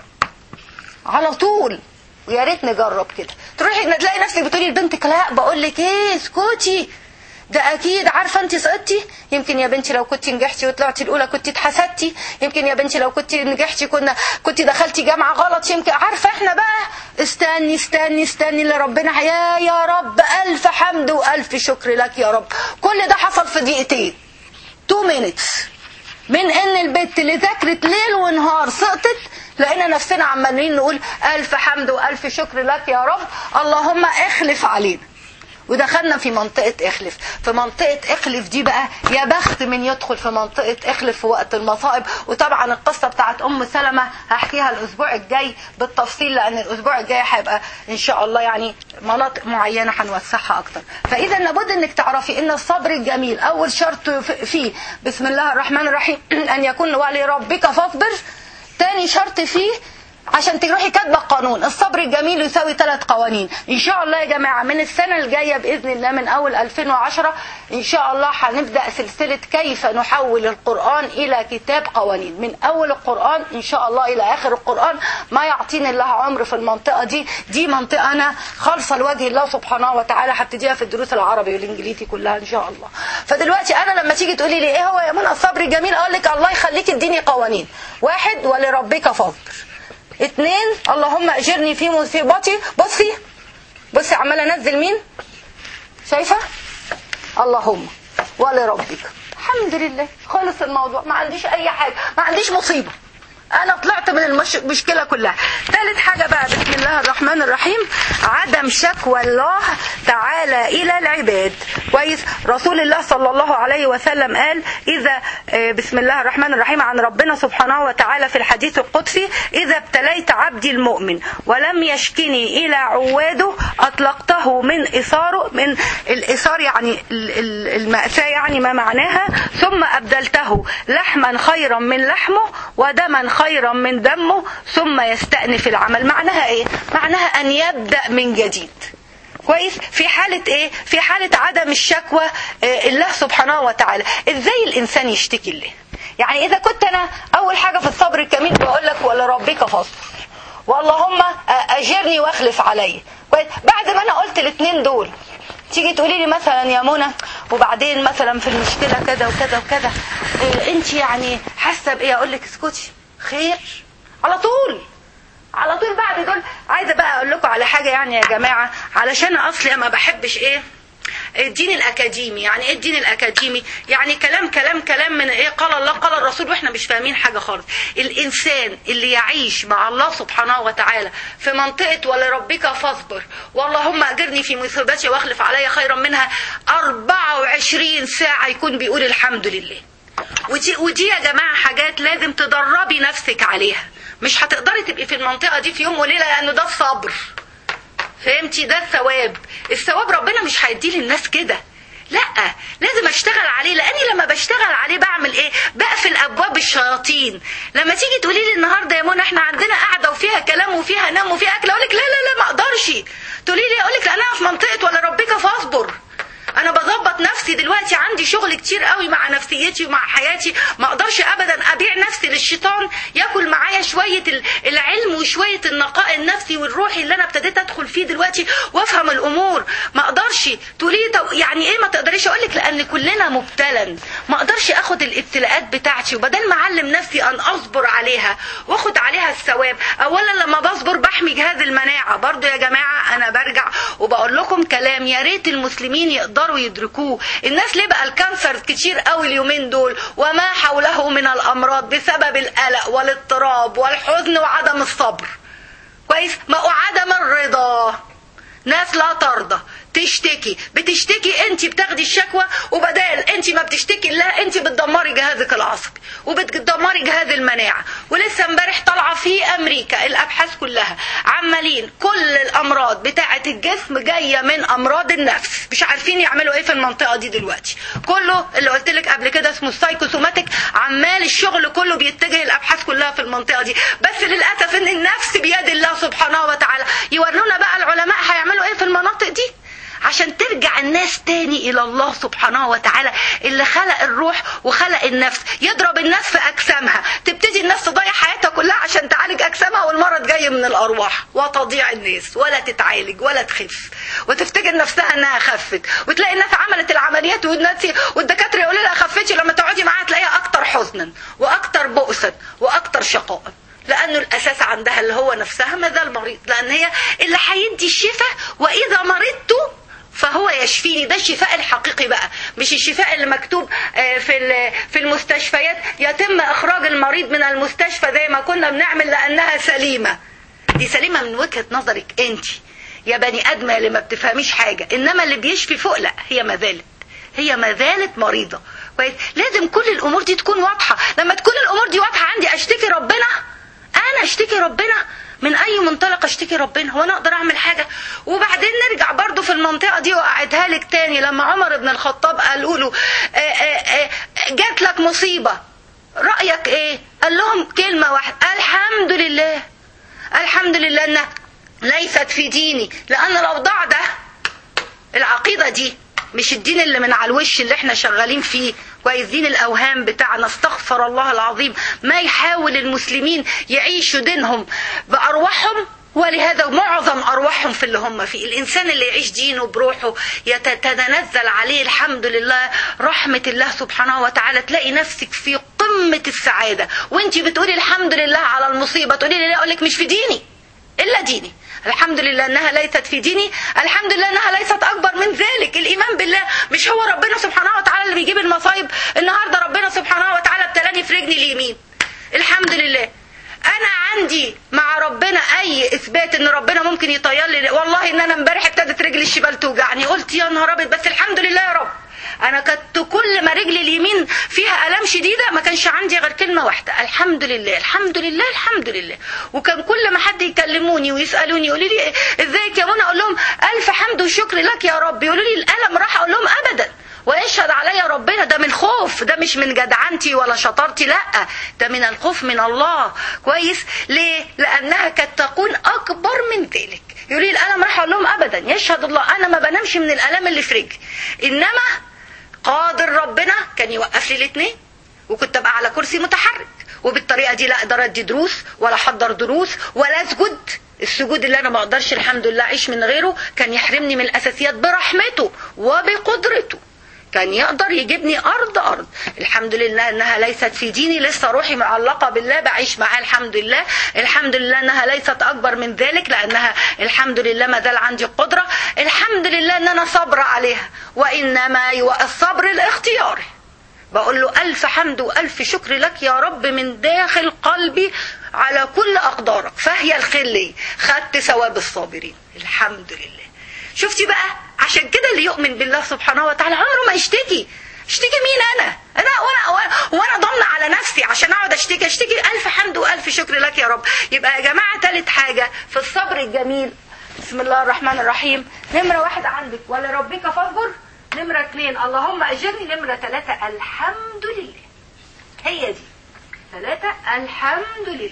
على طول ويا ريت نجرب كده تروحي تلاقي نفسك بتقولي لبنتك لا بقول لك ايه اسكتي ده اكيد عارفه انت سقطتي يمكن يا بنتي لو كنت نجحتي وطلعتي الاولى كنت اتحسدتي يمكن يا بنتي لو كنت نجحتي كنا كنت دخلتي جامعه غلط يمكن عارفه احنا بقى استني استني استني اللي ربنا يا يا رب الف حمد والف شكر لك يا رب كل ده حصل في دقيقتين 2 minutes من ان البت اللي ذاكرت ليل ونهار سقطت لقينا نفسنا عمالين نقول الف حمد والف شكر لك يا رب اللهم اخلف علينا ودخلنا في منطقة اخلف في منطقة اخلف دي بقى يا بخت من يدخل في منطقة اخلف في وقت المصائب وطبعا القصة بتاعت ام سلمة هحكيها الاسبوع الجاي بالتفصيل لان الاسبوع الجاي هيبقى ان شاء الله يعني مناطق معينة هنوسعها اكتر فاذا لابد انك تعرفي ان الصبر الجميل اول شرط فيه بسم الله الرحمن الرحيم ان يكون ولربك فاصبر تاني شرط فيه عشان تروحي كاتبه القانون الصبر الجميل يساوي ثلاث قوانين ان شاء الله يا جماعه من السنه الجايه باذن الله من اول 2010 ان شاء الله هنبدا سلسله كيف نحول القران الى كتاب قوانين من اول القران ان شاء الله الى اخر القران ما يعطيني الله عمر في المنطقه دي دي منطقه انا خالصه لوجه الله سبحانه وتعالى هبتديها في الدروس العربي والانجليزي كلها ان شاء الله فدلوقتي انا لما تيجي تقولي لي ايه هو يا منى الصبر الجميل اقول لك الله يخليك اديني قوانين واحد ولربك فاصبر اتنين اللهم اجرني في مصيبتي بصي بصي عماله انزل مين شايفه اللهم ولربك الحمد لله خلص الموضوع ما عنديش اي حاجه ما عنديش مصيبه انا طلعت من المش- المشكله كلها ثالث حاجه بقى بسم الله الرحمن الرحيم عدم شكوى الله تعالى الى العباد كويس رسول الله صلى الله عليه وسلم قال اذا آه، بسم الله الرحمن الرحيم عن ربنا سبحانه وتعالى في الحديث القدسي اذا ابتليت عبدي المؤمن ولم يشكني الى عواده اطلقته من اثاره من الاثار يعني ال- ال- الماساه يعني ما معناها ثم ابدلته لحما خيرا من لحمه ودما خيرا من دمه ثم يستأنف العمل معناها ايه معناها ان يبدأ من جديد كويس في حالة ايه في حالة عدم الشكوى آه، الله سبحانه وتعالى ازاي الانسان يشتكي الله يعني اذا كنت انا اول حاجة في الصبر الكميل بقول لك ولربك فاصبر واللهم اجرني واخلف علي كويس بعد ما انا قلت الاثنين دول تيجي تقولي لي مثلا يا منى وبعدين مثلا في المشكله كذا وكذا وكذا إيه انت يعني حاسه بايه اقول لك اسكتي خير على طول على طول بعد دول عايزه بقى اقول لكم على حاجه يعني يا جماعه علشان اصلي ما بحبش ايه الدين الاكاديمي يعني ايه الدين الاكاديمي يعني كلام كلام كلام من ايه قال الله قال الرسول واحنا مش فاهمين حاجه خالص الانسان اللي يعيش مع الله سبحانه وتعالى في منطقه ولربك فاصبر واللهم اجرني في مصيبتي واخلف علي خيرا منها 24 ساعه يكون بيقول الحمد لله ودي ودي يا جماعه حاجات لازم تدربي نفسك عليها مش هتقدري تبقي في المنطقه دي في يوم وليله لانه ده الصبر فهمتي ده الثواب الثواب ربنا مش هيديه للناس كده لا لازم اشتغل عليه لاني لما بشتغل عليه بعمل ايه بقفل ابواب الشياطين لما تيجي تقولي لي النهارده يا منى احنا عندنا قاعده وفيها كلام وفيها نوم وفيها اكل اقول لك لا لا لا ما اقدرش تقولي لي اقول لك لا انا في منطقه ولا ربك فاصبر انا بظبط نفسي دلوقتي عندي شغل كتير قوي مع نفسيتي ومع حياتي ما اقدرش ابدا ابيع نفسي للشيطان ياكل معايا شويه ال- العلم وشويه النقاء النفسي والروحي اللي انا ابتديت ادخل فيه دلوقتي وافهم الامور ما اقدرش تقولي لي طب يعني ايه ما تقدريش اقول لك لان كلنا مبتلى ما اقدرش اخد الابتلاءات بتاعتي وبدل ما اعلم نفسي ان اصبر عليها واخد عليها الثواب اولا لما بصبر بحمي جهاز المناعه برضو يا جماعه انا برجع وبقول لكم كلام يا ريت المسلمين يقدروا يدركوه الناس ليه بقى الكانسر كتير قوي اليومين دول وما حوله من الامراض بسبب القلق والاضطراب والحزن وعدم الصبر كويس ما هو عدم الرضا ناس لا ترضى تشتكي بتشتكي انت بتاخدي الشكوى وبدال انت ما بتشتكي لا انت بتدمري جهازك العصبي وبتدمري جهاز المناعه ولسه امبارح طالعه في امريكا الابحاث كلها عمالين كل الامراض بتاعه الجسم جايه من امراض النفس مش عارفين يعملوا ايه في المنطقه دي دلوقتي كله اللي قلت لك قبل كده اسمه السايكوسوماتيك عمال الشغل كله بيتجه الابحاث كلها في المنطقه دي بس للاسف ان النفس بيد الله سبحانه وتعالى يورونا بقى العلماء هيعملوا ايه في المناطق دي عشان ترجع الناس تاني الى الله سبحانه وتعالى اللي خلق الروح وخلق النفس يضرب الناس في اجسامها تبتدي الناس تضيع حياتها كلها عشان تعالج اجسامها والمرض جاي من الارواح وتضيع الناس ولا تتعالج ولا تخف وتفتكر نفسها انها خفت وتلاقي الناس عملت العمليات والناس والدكاتره يقولوا لها خفتي لما تقعدي معاها تلاقيها اكتر حزنا واكتر بؤسا واكتر شقاء لانه الاساس عندها اللي هو نفسها ما زال مريض لان هي اللي هيدي الشفاء واذا مرضت فهو يشفيني ده الشفاء الحقيقي بقى مش الشفاء اللي مكتوب آه، في ال- في المستشفيات يتم اخراج المريض من المستشفى زي ما كنا بنعمل لانها سليمه دي سليمه من وجهه نظرك انت يا بني ادمه اللي ما بتفهميش حاجه انما اللي بيشفي فوق لا هي ما زالت هي ما زالت مريضه كويس لازم كل الامور دي تكون واضحه لما تكون الامور دي واضحه عندي اشتكي ربنا انا اشتكي ربنا من اي منطلق اشتكي ربنا هو انا اقدر اعمل حاجه وبعدين نرجع برضو في المنطقه دي واقعدها لك تاني لما عمر بن الخطاب قالوا له آه، آه، آه، جات لك مصيبه رايك ايه قال لهم كلمه واحده الحمد لله الحمد لله انها ليست في ديني لان الاوضاع ده العقيدة دي مش الدين اللي من على الوش اللي احنا شغالين فيه كويس دين الاوهام بتاعنا استغفر الله العظيم ما يحاول المسلمين يعيشوا دينهم بارواحهم ولهذا معظم ارواحهم في اللي هم فيه الانسان اللي يعيش دينه بروحه يتنزل عليه الحمد لله رحمه الله سبحانه وتعالى تلاقي نفسك في قمه السعاده وانت بتقولي الحمد لله على المصيبه تقولي لي لا اقول لك مش في ديني الا ديني الحمد لله انها ليست في ديني الحمد لله انها ليست اكبر من ذلك الايمان بالله مش هو ربنا سبحانه وتعالى اللي بيجيب المصايب النهارده ربنا سبحانه وتعالى ابتلاني في رجلي اليمين الحمد لله انا عندي مع ربنا اي اثبات ان ربنا ممكن يطير لي والله ان انا امبارح ابتدت رجلي الشمال توجعني قلت يا نهار ابيض بس الحمد لله يا رب انا كنت كل ما رجلي اليمين فيها الام شديده ما كانش عندي غير كلمه واحده الحمد لله الحمد لله الحمد لله وكان كل ما حد يكلموني ويسالوني يقولوا لي ازيك يا منى اقول لهم الف حمد وشكر لك يا رب يقولوا لي الالم راح اقول لهم ابدا ويشهد عليا ربنا ده من خوف ده مش من جدعنتي ولا شطارتي لا ده من الخوف من الله كويس ليه لانها كانت تكون اكبر من ذلك يقول لي الالم راح اقول لهم ابدا يشهد الله انا ما بنامش من الالم اللي في رجلي انما قادر ربنا كان يوقف لي الاثنين وكنت ابقى على كرسي متحرك وبالطريقه دي لا اقدر ادي دروس ولا احضر دروس ولا اسجد السجود اللي انا ما اقدرش الحمد لله اعيش من غيره كان يحرمني من الاساسيات برحمته وبقدرته كان يقدر يجيبني ارض ارض الحمد لله انها ليست في ديني لسه روحي معلقه بالله بعيش معاه الحمد لله الحمد لله انها ليست اكبر من ذلك لانها الحمد لله ما زال عندي القدره الحمد لله ان انا صابره عليها وانما الصبر الاختياري بقول له ألف حمد وألف شكر لك يا رب من داخل قلبي على كل أقدارك فهي الخير لي خدت ثواب الصابرين الحمد لله شفتي بقى عشان كده اللي يؤمن بالله سبحانه وتعالى عمره ما يشتكي اشتكي مين انا انا وانا وانا, وأنا ضامنه على نفسي عشان اقعد اشتكي اشتكي الف حمد والف شكر لك يا رب يبقى يا جماعه ثالث حاجه في الصبر الجميل بسم الله الرحمن الرحيم نمره واحد عندك ولربك فاصبر نمره اثنين اللهم اجرني نمره ثلاثه الحمد لله هي دي ثلاثه الحمد لله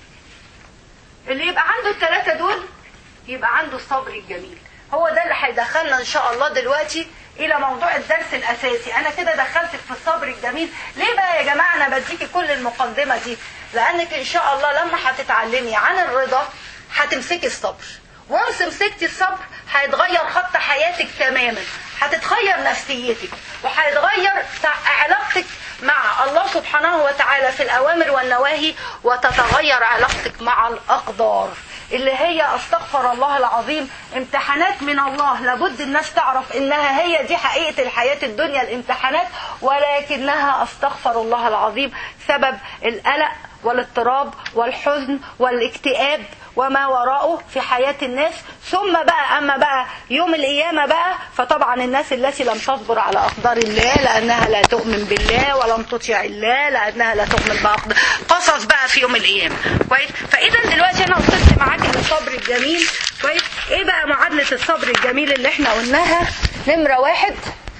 اللي يبقى عنده الثلاثه دول يبقى عنده الصبر الجميل هو ده اللي هيدخلنا ان شاء الله دلوقتي الى موضوع الدرس الاساسي انا كده دخلتك في الصبر الجميل ليه بقى يا جماعه انا بديكي كل المقدمه دي لانك ان شاء الله لما هتتعلمي عن الرضا هتمسكي الصبر وانس مسكتي الصبر هيتغير خط حياتك تماما هتتغير نفسيتك وهيتغير علاقتك مع الله سبحانه وتعالى في الاوامر والنواهي وتتغير علاقتك مع الاقدار اللي هي استغفر الله العظيم امتحانات من الله لابد الناس تعرف انها هي دي حقيقة الحياة الدنيا الامتحانات ولكنها استغفر الله العظيم سبب القلق والاضطراب والحزن والاكتئاب وما وراءه في حياة الناس ثم بقى أما بقى يوم القيامة بقى فطبعا الناس التي لم تصبر على أقدار الله لأنها لا تؤمن بالله ولم تطيع الله لأنها لا تؤمن بأقدار قصص بقى في يوم القيامة كويس فإذا دلوقتي أنا وصلت معاك للصبر الجميل كويس إيه بقى معادلة الصبر الجميل اللي إحنا قلناها نمرة واحد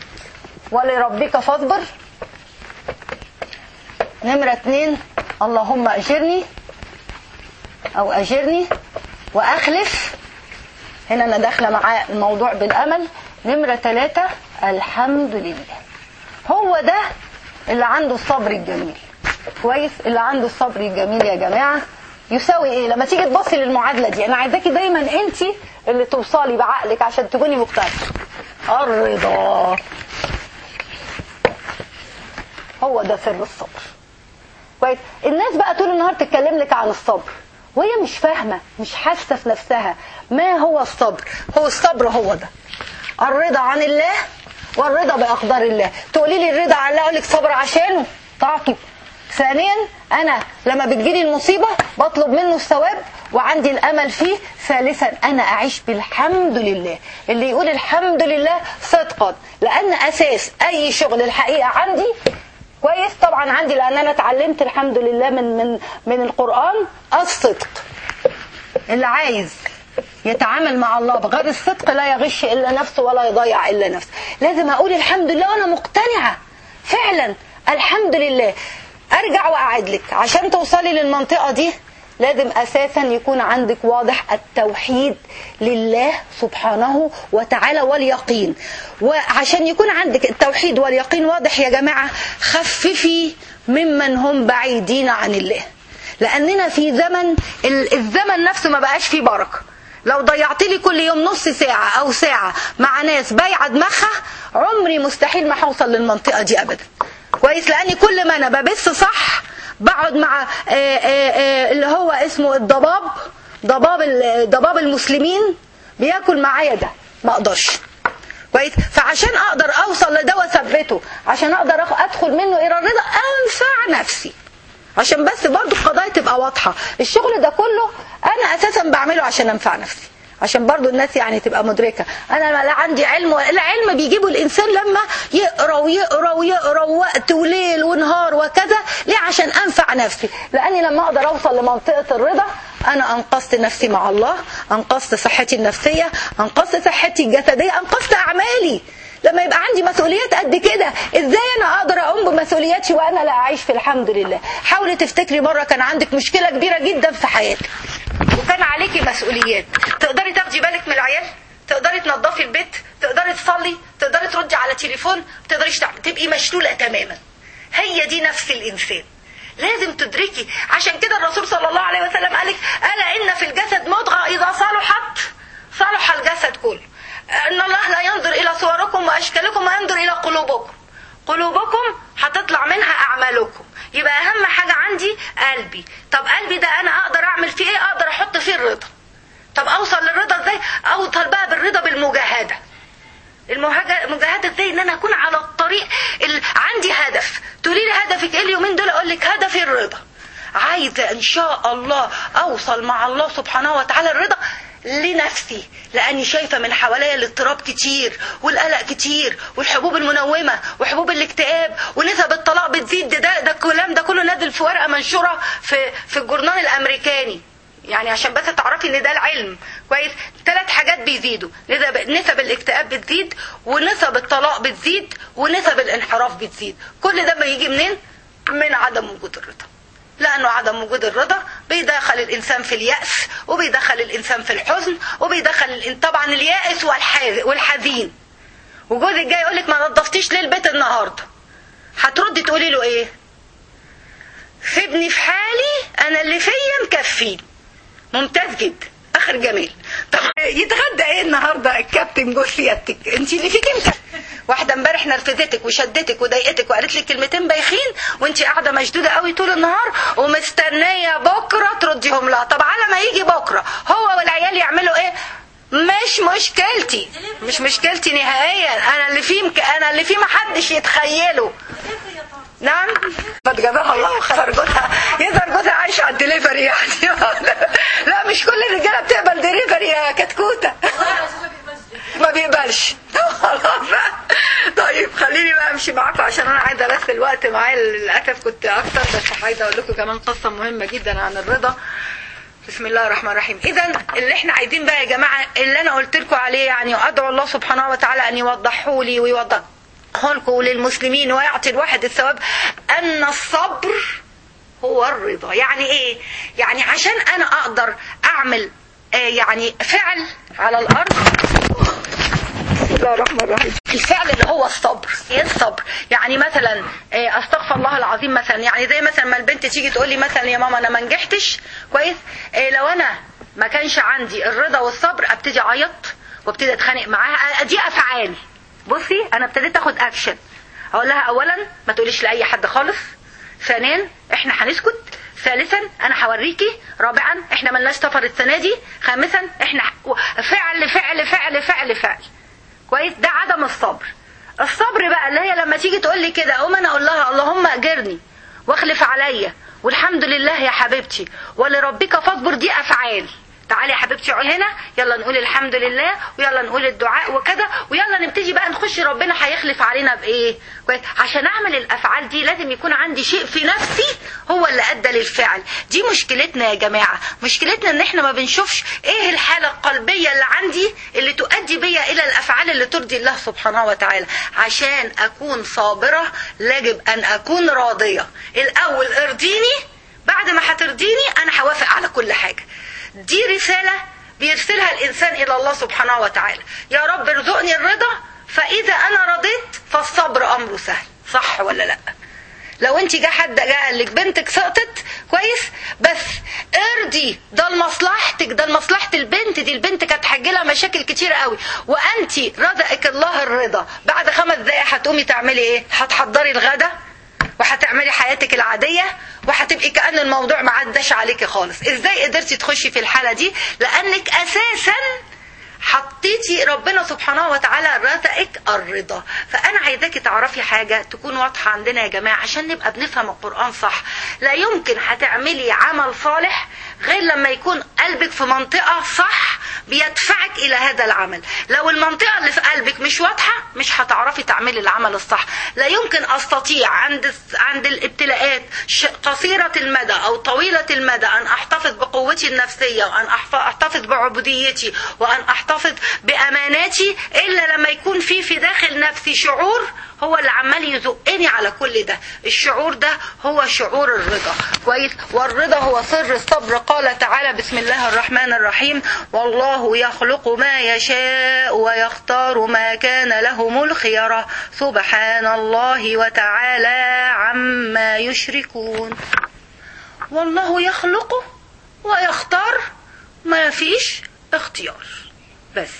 ولربك فاصبر نمرة اتنين اللهم أجرني أو أجرني وأخلف هنا أنا داخلة مع الموضوع بالأمل نمرة ثلاثة الحمد لله هو ده اللي عنده الصبر الجميل كويس اللي عنده الصبر الجميل يا جماعة يساوي ايه لما تيجي تبصي للمعادلة دي انا عايزاكي دايما انت اللي توصلي بعقلك عشان تكوني مقتنعة الرضا هو ده سر الصبر كويس الناس بقى طول النهار تتكلم لك عن الصبر وهي مش فاهمه مش حاسه في نفسها ما هو الصبر هو الصبر هو ده الرضا عن الله والرضا باقدار الله تقولي لي الرضا عن الله اقول لك صبر عشانه طاقي ثانيا انا لما بتجيلي المصيبه بطلب منه الثواب وعندي الامل فيه ثالثا انا اعيش بالحمد لله اللي يقول الحمد لله صدقا لان اساس اي شغل الحقيقه عندي كويس طبعا عندي لان انا اتعلمت الحمد لله من من من القران الصدق اللي عايز يتعامل مع الله بغير الصدق لا يغش الا نفسه ولا يضيع الا نفسه لازم اقول الحمد لله وانا مقتنعه فعلا الحمد لله ارجع واعد لك عشان توصلي للمنطقه دي لازم اساسا يكون عندك واضح التوحيد لله سبحانه وتعالى واليقين وعشان يكون عندك التوحيد واليقين واضح يا جماعه خففي ممن هم بعيدين عن الله لاننا في زمن الزمن نفسه ما بقاش فيه بركه لو ضيعت لي كل يوم نص ساعة أو ساعة مع ناس بايعة دماغها عمري مستحيل ما هوصل للمنطقة دي أبدا كويس لأني كل ما أنا ببث صح بقعد مع آآ آآ اللي هو اسمه الضباب ضباب ال- ضباب المسلمين بياكل معايا ده ما اقدرش كويس فعشان اقدر اوصل لده واثبته عشان اقدر أخ- ادخل منه الى الرضا انفع نفسي عشان بس برضو القضايا تبقى واضحه الشغل ده كله انا اساسا بعمله عشان انفع نفسي عشان برضو الناس يعني تبقى مدركة أنا لا عندي علم ولا العلم بيجيبه الإنسان لما يقرأ ويقرأ ويقرأ وقت وليل ونهار وكذا ليه عشان أنفع نفسي لأني لما أقدر أوصل لمنطقة الرضا أنا أنقذت نفسي مع الله أنقذت صحتي النفسية أنقذت صحتي الجسدية أنقذت أعمالي لما يبقى عندي مسؤوليات قد كده ازاي انا اقدر اقوم بمسؤولياتي وانا لا اعيش في الحمد لله حاولي تفتكري مره كان عندك مشكله كبيره جدا في حياتك وكان عليكي مسؤوليات تقدري تاخدي بالك من العيال تقدري تنظفي البيت تقدري تصلي تقدري تردي على تليفون تقدريش تعملي تبقي مشلوله تماما هي دي نفس الانسان لازم تدركي عشان كده الرسول صلى الله عليه وسلم قالك الا ان في الجسد مضغه اذا صلحت صلح الجسد كله ان الله لا ينظر الى صوركم واشكالكم وينظر الى قلوبكم قلوبكم هتطلع منها اعمالكم يبقى اهم حاجه عندي قلبي طب قلبي ده انا اقدر اعمل فيه ايه اقدر احط فيه الرضا طب اوصل للرضا ازاي اوصل بقى بالرضا بالمجاهده المهاجة- المجاهده ازاي ان انا اكون على الطريق ال... عندي هدف تقولي لي هدفك ايه اليومين دول اقول لك هدفي الرضا عايزه ان شاء الله اوصل مع الله سبحانه وتعالى الرضا لنفسي لاني شايفه من حواليا الاضطراب كتير والقلق كتير والحبوب المنومه وحبوب الاكتئاب ونسب الطلاق بتزيد ده ده, ده الكلام ده كله نازل في ورقه منشوره في في الجورنال الامريكاني يعني عشان بس تعرفي ان ده العلم كويس ثلاث حاجات بيزيدوا نسب نسب الاكتئاب بتزيد ونسب الطلاق بتزيد ونسب الانحراف بتزيد كل ده بيجي منين من عدم وجود الرضا لانه عدم وجود الرضا بيدخل الانسان في الياس وبيدخل الانسان في الحزن وبيدخل الإن... طبعا اليائس والحز... والحزين وجوزك جاي يقول لك ما نظفتيش ليه البيت النهارده هتردي تقولي له ايه سيبني في حالي انا اللي فيا مكفيني ممتاز جدا اخر جميل طب يتغدى ايه النهارده الكابتن جوز سيادتك انت اللي فيك انت واحده امبارح نرفزتك وشدتك وضايقتك وقالت لك كلمتين بايخين وانت قاعده مشدوده قوي طول النهار ومستنيه بكره ترديهم لها طب على ما يجي بكره هو والعيال يعملوا ايه مش مشكلتي مش مشكلتي نهائيا انا اللي فيه مك... انا اللي فيه محدش يتخيله نعم قد جزاها الله خير جوزها يظهر جوزها عايش على الدليفري يعني لا مش كل الرجاله بتقبل دليفري يا كتكوته ما بيقبلش خلاص بقى. طيب خليني بقى امشي معاكم عشان انا عايزه بس الوقت معايا للاسف كنت اكتر بس عايزه اقول لكم كمان قصه مهمه جدا عن الرضا بسم الله الرحمن الرحيم اذا اللي احنا عايزين بقى يا جماعه اللي انا قلت لكم عليه يعني ادعو الله سبحانه وتعالى ان يوضحه لي ويوضح لكم وللمسلمين ويعطي الواحد الثواب ان الصبر هو الرضا يعني ايه يعني عشان انا اقدر اعمل آه يعني فعل على الارض بسم الله الرحمن الرحيم الفعل اللي هو الصبر ايه الصبر يعني مثلا آه، استغفر الله العظيم مثلا يعني زي مثلا ما البنت تيجي تقول لي مثلا يا ماما انا ما نجحتش كويس آه، لو انا ما كانش عندي الرضا والصبر ابتدي اعيط وابتدي اتخانق معاها دي افعال بصي انا ابتديت اخد اكشن اقول لها اولا ما تقوليش لاي حد خالص ثانيا احنا هنسكت ثالثا انا هوريكي رابعا احنا ملناش سفر السنه دي خامسا احنا فعل فعل فعل فعل فعل كويس ده عدم الصبر الصبر بقى اللي هي لما تيجي تقول لي كده اقوم انا اقول لها اللهم اجرني واخلف عليا والحمد لله يا حبيبتي ولربك فاصبر دي افعال تعالي يا حبيبتي اقعدي هنا يلا نقول الحمد لله ويلا نقول الدعاء وكذا ويلا نبتدي بقى نخش ربنا هيخلف علينا بايه كويس عشان اعمل الافعال دي لازم يكون عندي شيء في نفسي هو اللي ادى للفعل دي مشكلتنا يا جماعه مشكلتنا ان احنا ما بنشوفش ايه الحاله القلبيه اللي عندي اللي تؤدي بيا الى الافعال اللي ترضي الله سبحانه وتعالى عشان اكون صابره يجب ان اكون راضيه الاول ارضيني بعد ما هترضيني انا هوافق على كل حاجه دي رسالة بيرسلها الإنسان إلى الله سبحانه وتعالى يا رب ارزقني الرضا فإذا أنا رضيت فالصبر أمره سهل صح ولا لأ لو انت جه حد جه قال لك بنتك سقطت كويس بس ارضي ده لمصلحتك ده لمصلحه البنت دي البنت كانت هتجيلها مشاكل كتير قوي وانت رزقك الله الرضا بعد خمس دقايق هتقومي تعملي ايه هتحضري الغدا وهتعملي حياتك العاديه وهتبقي كأن الموضوع ما عداش عليكي خالص ازاي قدرتي تخشي في الحالة دي لانك اساسا حطيتي ربنا سبحانه وتعالى رزقك الرضا فانا عايزاكي تعرفي حاجه تكون واضحه عندنا يا جماعه عشان نبقى بنفهم القران صح لا يمكن هتعملي عمل صالح غير لما يكون قلبك في منطقه صح بيدفعك الى هذا العمل لو المنطقه اللي في قلبك مش واضحه مش هتعرفي تعملي العمل الصح لا يمكن استطيع عند عند الابتلاءات قصيره المدى او طويله المدى ان احتفظ بقوتي النفسيه وان احتفظ بعبوديتي وان احتفظ باماناتي الا لما يكون في في داخل نفسي شعور هو اللي عمال يزقني على كل ده الشعور ده هو شعور الرضا كويس والرضا هو سر الصبر قال تعالى بسم الله الرحمن الرحيم والله يخلق ما يشاء ويختار ما كان لهم الخيرة سبحان الله وتعالى عما يشركون والله يخلق ويختار ما فيش اختيار بس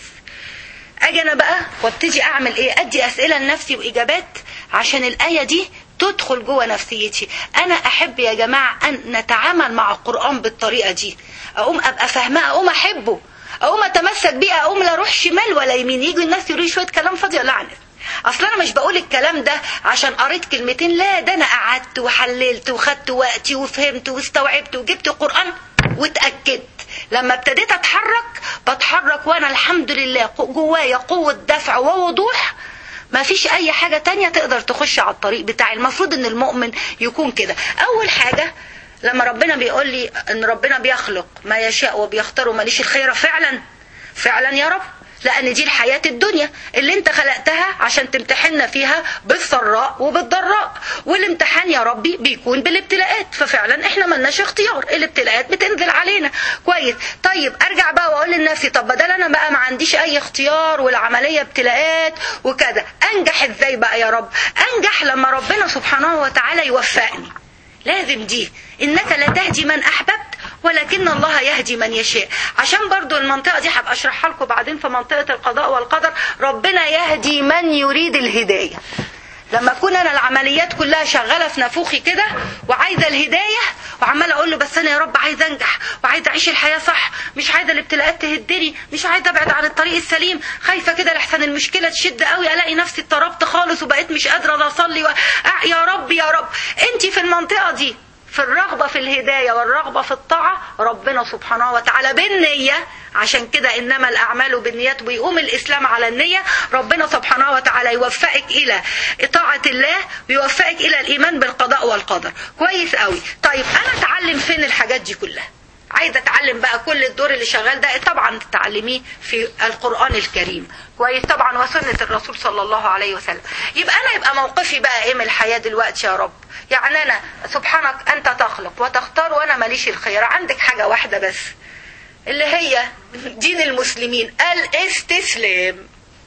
اجي انا بقى وابتدي اعمل ايه ادي اسئله لنفسي واجابات عشان الايه دي تدخل جوه نفسيتي انا احب يا جماعه ان نتعامل مع القران بالطريقه دي اقوم ابقى فاهماه اقوم احبه اقوم اتمسك بيه اقوم لا اروح شمال ولا يمين يجوا الناس يقولوا شويه كلام فاضي ولا عنف اصل انا مش بقول الكلام ده عشان قريت كلمتين لا ده انا قعدت وحللت وخدت وقتي وفهمت واستوعبت وجبت قران واتاكدت لما ابتديت اتحرك بتحرك وانا الحمد لله جوايا قوة دفع ووضوح ما فيش اي حاجة تانية تقدر تخش على الطريق بتاعي المفروض ان المؤمن يكون كده اول حاجة لما ربنا بيقول لي ان ربنا بيخلق ما يشاء وبيختار ماليش الخير فعلا فعلا يا رب لان دي الحياة الدنيا اللي انت خلقتها عشان تمتحننا فيها بالسراء وبالضراء والامتحان يا ربي بيكون بالابتلاءات ففعلا احنا ملناش اختيار الابتلاءات بتنزل علينا كويس طيب ارجع بقى واقول لنفسي طب بدل انا بقى ما عنديش اي اختيار والعملية ابتلاءات وكذا انجح ازاي بقى يا رب انجح لما ربنا سبحانه وتعالى يوفقني لازم دي انك لا تهدي من احببت ولكن الله يهدي من يشاء عشان برضو المنطقة دي هبقى اشرحها لكم بعدين في منطقة القضاء والقدر ربنا يهدي من يريد الهداية لما اكون انا العمليات كلها شغاله في نافوخي كده وعايزه الهدايه وعماله اقول له بس انا يا رب عايزه انجح وعايزه اعيش الحياه صح مش عايزه الابتلاءات تهدني مش عايزه ابعد عن الطريق السليم خايفه كده لحسن المشكله تشد قوي الاقي نفسي اتطربت خالص وبقيت مش قادره اصلي و... يا رب يا رب انت في المنطقه دي في الرغبة في الهداية والرغبة في الطاعة ربنا سبحانه وتعالى بالنية عشان كده إنما الأعمال بالنيات ويقوم الإسلام على النية ربنا سبحانه وتعالى يوفقك إلى طاعة الله ويوفقك إلى الإيمان بالقضاء والقدر كويس قوي طيب أنا أتعلم فين الحاجات دي كلها عايزه اتعلم بقى كل الدور اللي شغال ده طبعا تتعلميه في القران الكريم كويس طبعا وسنه الرسول صلى الله عليه وسلم يبقى انا يبقى موقفي بقى ايه من الحياه دلوقتي يا رب يعني انا سبحانك انت تخلق وتختار وانا ماليش الخير عندك حاجه واحده بس اللي هي دين المسلمين الاستسلام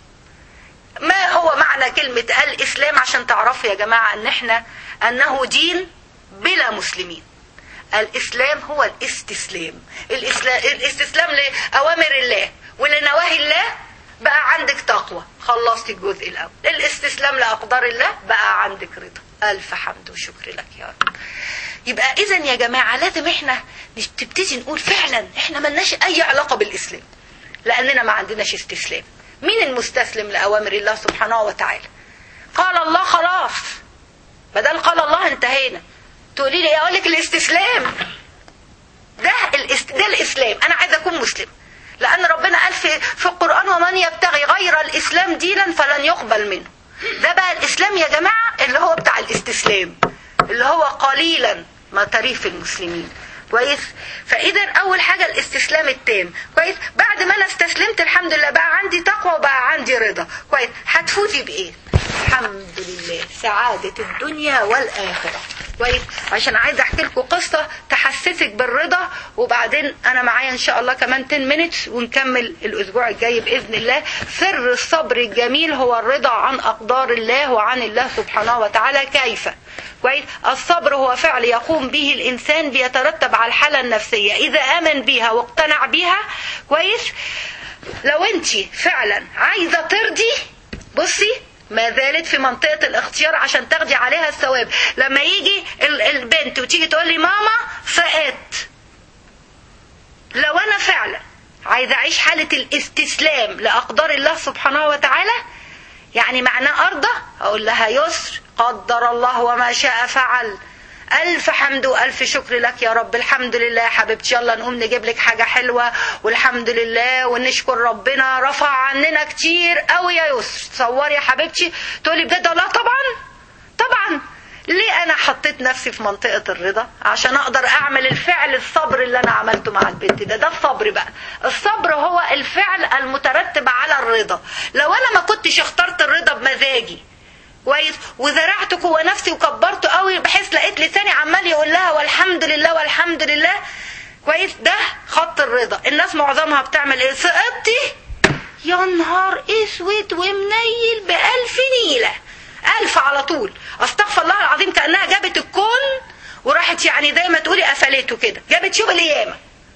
ما هو معنى كلمه الاسلام عشان تعرفوا يا جماعه ان احنا انه دين بلا مسلمين الاسلام هو الاستسلام الإسلام الاستسلام لاوامر الله ولنواهي الله بقى عندك تقوى خلصت الجزء الاول الاستسلام لاقدار الله بقى عندك رضا الف حمد وشكر لك يا رب يبقى اذا يا جماعه لازم احنا تبتدي نقول فعلا احنا ملناش اي علاقه بالاسلام لاننا ما عندناش استسلام مين المستسلم لاوامر الله سبحانه وتعالى قال الله خلاص بدل قال الله انتهينا تقولي لي ايه اقول لك الاستسلام ده الاست... ده الاسلام انا عايزه اكون مسلم لان ربنا قال في في القران ومن يبتغي غير الاسلام دينا فلن يقبل منه ده بقى الاسلام يا جماعه اللي هو بتاع الاستسلام اللي هو قليلا ما تريه في المسلمين كويس فاذا اول حاجه الاستسلام التام كويس بعد ما انا استسلمت الحمد لله بقى عندي تقوى وبقى عندي رضا كويس هتفوزي بايه الحمد لله سعاده الدنيا والاخره كويس عشان عايزه احكي لكم قصه تحسسك بالرضا وبعدين انا معايا ان شاء الله كمان 10 مينتس ونكمل الاسبوع الجاي باذن الله سر الصبر الجميل هو الرضا عن اقدار الله وعن الله سبحانه وتعالى كيف كويس الصبر هو فعل يقوم به الانسان بيترتب على الحاله النفسيه اذا امن بها واقتنع بها كويس لو انت فعلا عايزه ترضي بصي ما زالت في منطقة الاختيار عشان تاخدي عليها الثواب لما يجي ال- البنت وتيجي تقول لي ماما سقطت لو انا فعلا عايزه اعيش حاله الاستسلام لاقدار الله سبحانه وتعالى يعني معناه ارضى اقول لها يسر قدر الله وما شاء فعل ألف حمد وألف شكر لك يا رب الحمد لله يا حبيبتي يلا نقوم نجيب لك حاجة حلوة والحمد لله ونشكر ربنا رفع عننا كتير قوي يا يسر تصوري يا حبيبتي تقولي بجد لا طبعا طبعا ليه انا حطيت نفسي في منطقة الرضا عشان اقدر اعمل الفعل الصبر اللي انا عملته مع البنت ده ده الصبر بقى الصبر هو الفعل المترتب على الرضا لو انا ما كنتش اخترت الرضا بمزاجي كويس وزرعت جوه نفسي وكبرته قوي بحيث لقيت لساني عمال يقول لها والحمد لله والحمد لله كويس ده خط الرضا الناس معظمها بتعمل ايه سقطتي يا نهار اسود ومنيل بألف نيلة ألف على طول استغفر الله العظيم كأنها جابت الكون وراحت يعني زي ما تقولي قفلته كده جابت يوم القيامة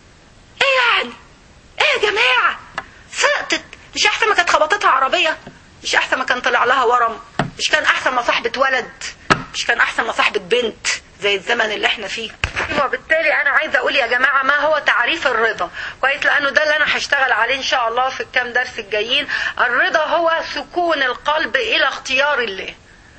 ايه يعني ايه يا جماعة سقطت مش احسن ما كانت خبطتها عربية مش احسن ما كان طلع لها ورم مش كان احسن ما صاحبة ولد مش كان احسن ما صاحبة بنت زي الزمن اللي احنا فيه وبالتالي انا عايزه اقول يا جماعه ما هو تعريف الرضا كويس لانه ده اللي انا هشتغل عليه ان شاء الله في الكام درس الجايين الرضا هو سكون القلب الى اختيار الله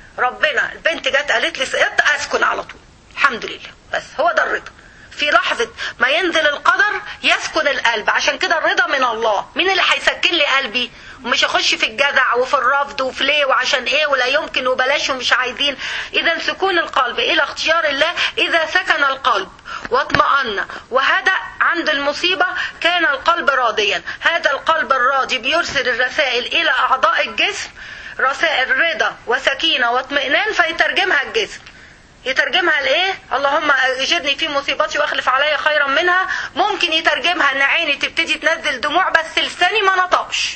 ربنا البنت جت قالت لي سقطت اسكن على طول الحمد لله بس هو ده الرضا في لحظة ما ينزل القدر يسكن القلب عشان كده الرضا من الله مين اللي هيسكن لي قلبي ومش اخش في الجزع وفي الرفض وفي ليه وعشان ايه ولا يمكن وبلاش ومش عايزين اذا سكون القلب الى اختيار الله اذا سكن القلب واطمأن وهدأ عند المصيبة كان القلب راضيا هذا القلب الراضي بيرسل الرسائل الى اعضاء الجسم رسائل رضا وسكينة واطمئنان فيترجمها الجسم يترجمها لايه اللهم اجرني في مصيبتي واخلف عليا خيرا منها ممكن يترجمها ان عيني تبتدي تنزل دموع بس لساني ما نطقش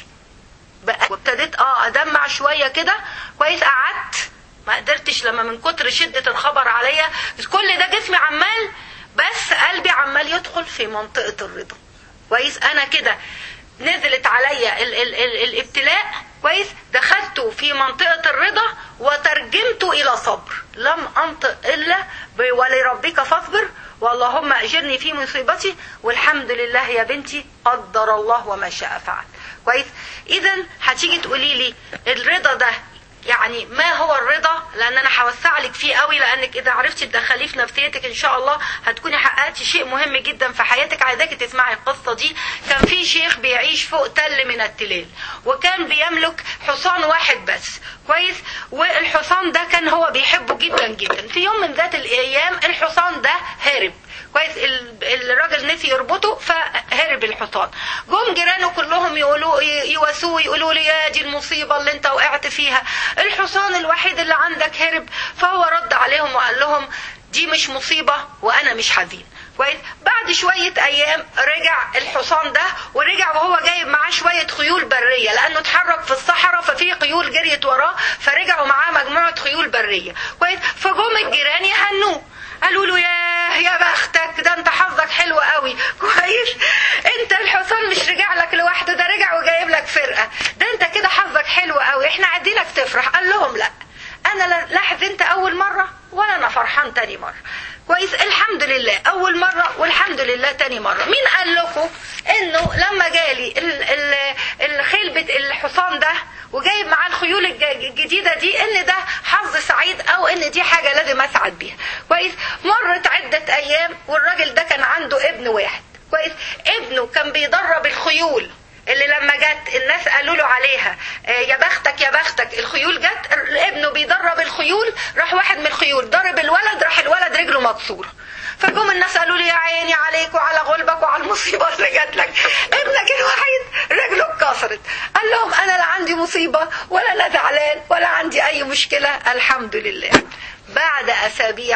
بقى وابتديت اه ادمع شويه كده كويس قعدت ما قدرتش لما من كتر شده الخبر عليا كل ده جسمي عمال بس قلبي عمال يدخل في منطقه الرضا كويس انا كده نزلت عليا ال ال ال الابتلاء كويس دخلت في منطقة الرضا وترجمته إلى صبر لم أنطق إلا ب- ولربك فاصبر واللهم أجرني في مصيبتي والحمد لله يا بنتي قدر الله وما شاء فعل كويس إذا هتيجي تقولي لي الرضا ده يعني ما هو الرضا لان انا هوسع لك فيه قوي لانك اذا عرفتي تدخليه في نفسيتك ان شاء الله هتكوني حققتي شيء مهم جدا في حياتك عايزاكي تسمعي القصه دي كان في شيخ بيعيش فوق تل من التلال وكان بيملك حصان واحد بس كويس والحصان ده كان هو بيحبه جدا جدا في يوم من ذات الايام الحصان ده هرب كويس ال- الراجل نسي يربطه فهرب الحصان جم جيرانه كلهم يقولوا يواسوه يقولوا لي يا دي المصيبه اللي انت وقعت فيها الحصان الوحيد اللي عندك هرب فهو رد عليهم وقال لهم دي مش مصيبه وانا مش حزين كويس بعد شوية أيام رجع الحصان ده ورجع وهو جايب معاه شوية خيول برية لأنه اتحرك في الصحراء ففي خيول جريت وراه فرجعوا معاه مجموعة خيول برية كويس فجم الجيران يهنوه قالوا له يا يا بختك ده انت حظك حلو قوي كويس انت الحصان مش رجع لك لوحده ده رجع وجايب لك فرقه ده انت كده حظك حلو قوي احنا عايزينك تفرح قال لهم لا انا لا لا حزنت اول مره ولا انا فرحان تاني مره كويس الحمد لله اول مره والحمد لله تاني مره مين قال لكم انه لما جالي ال- ال- الخيل بت الحصان ده وجايب معاه الخيول الج- الجديده دي ان ده حظ سعيد او ان دي حاجه لازم اسعد بيها كويس مرت عده ايام والراجل ده كان عنده ابن واحد كويس ابنه كان بيدرب الخيول اللي لما جت الناس قالوا له عليها آه، يا بختك يا بختك الخيول جت ابنه بيدرب الخيول راح واحد من الخيول ضرب الولد راح الولد رجله مكسوره فجم الناس قالوا لي يا عيني عليك وعلى غلبك وعلى المصيبه اللي جات لك ابنك الوحيد رجله اتكسرت قال لهم انا لا عندي مصيبه ولا لا زعلان ولا عندي اي مشكله الحمد لله بعد اسابيع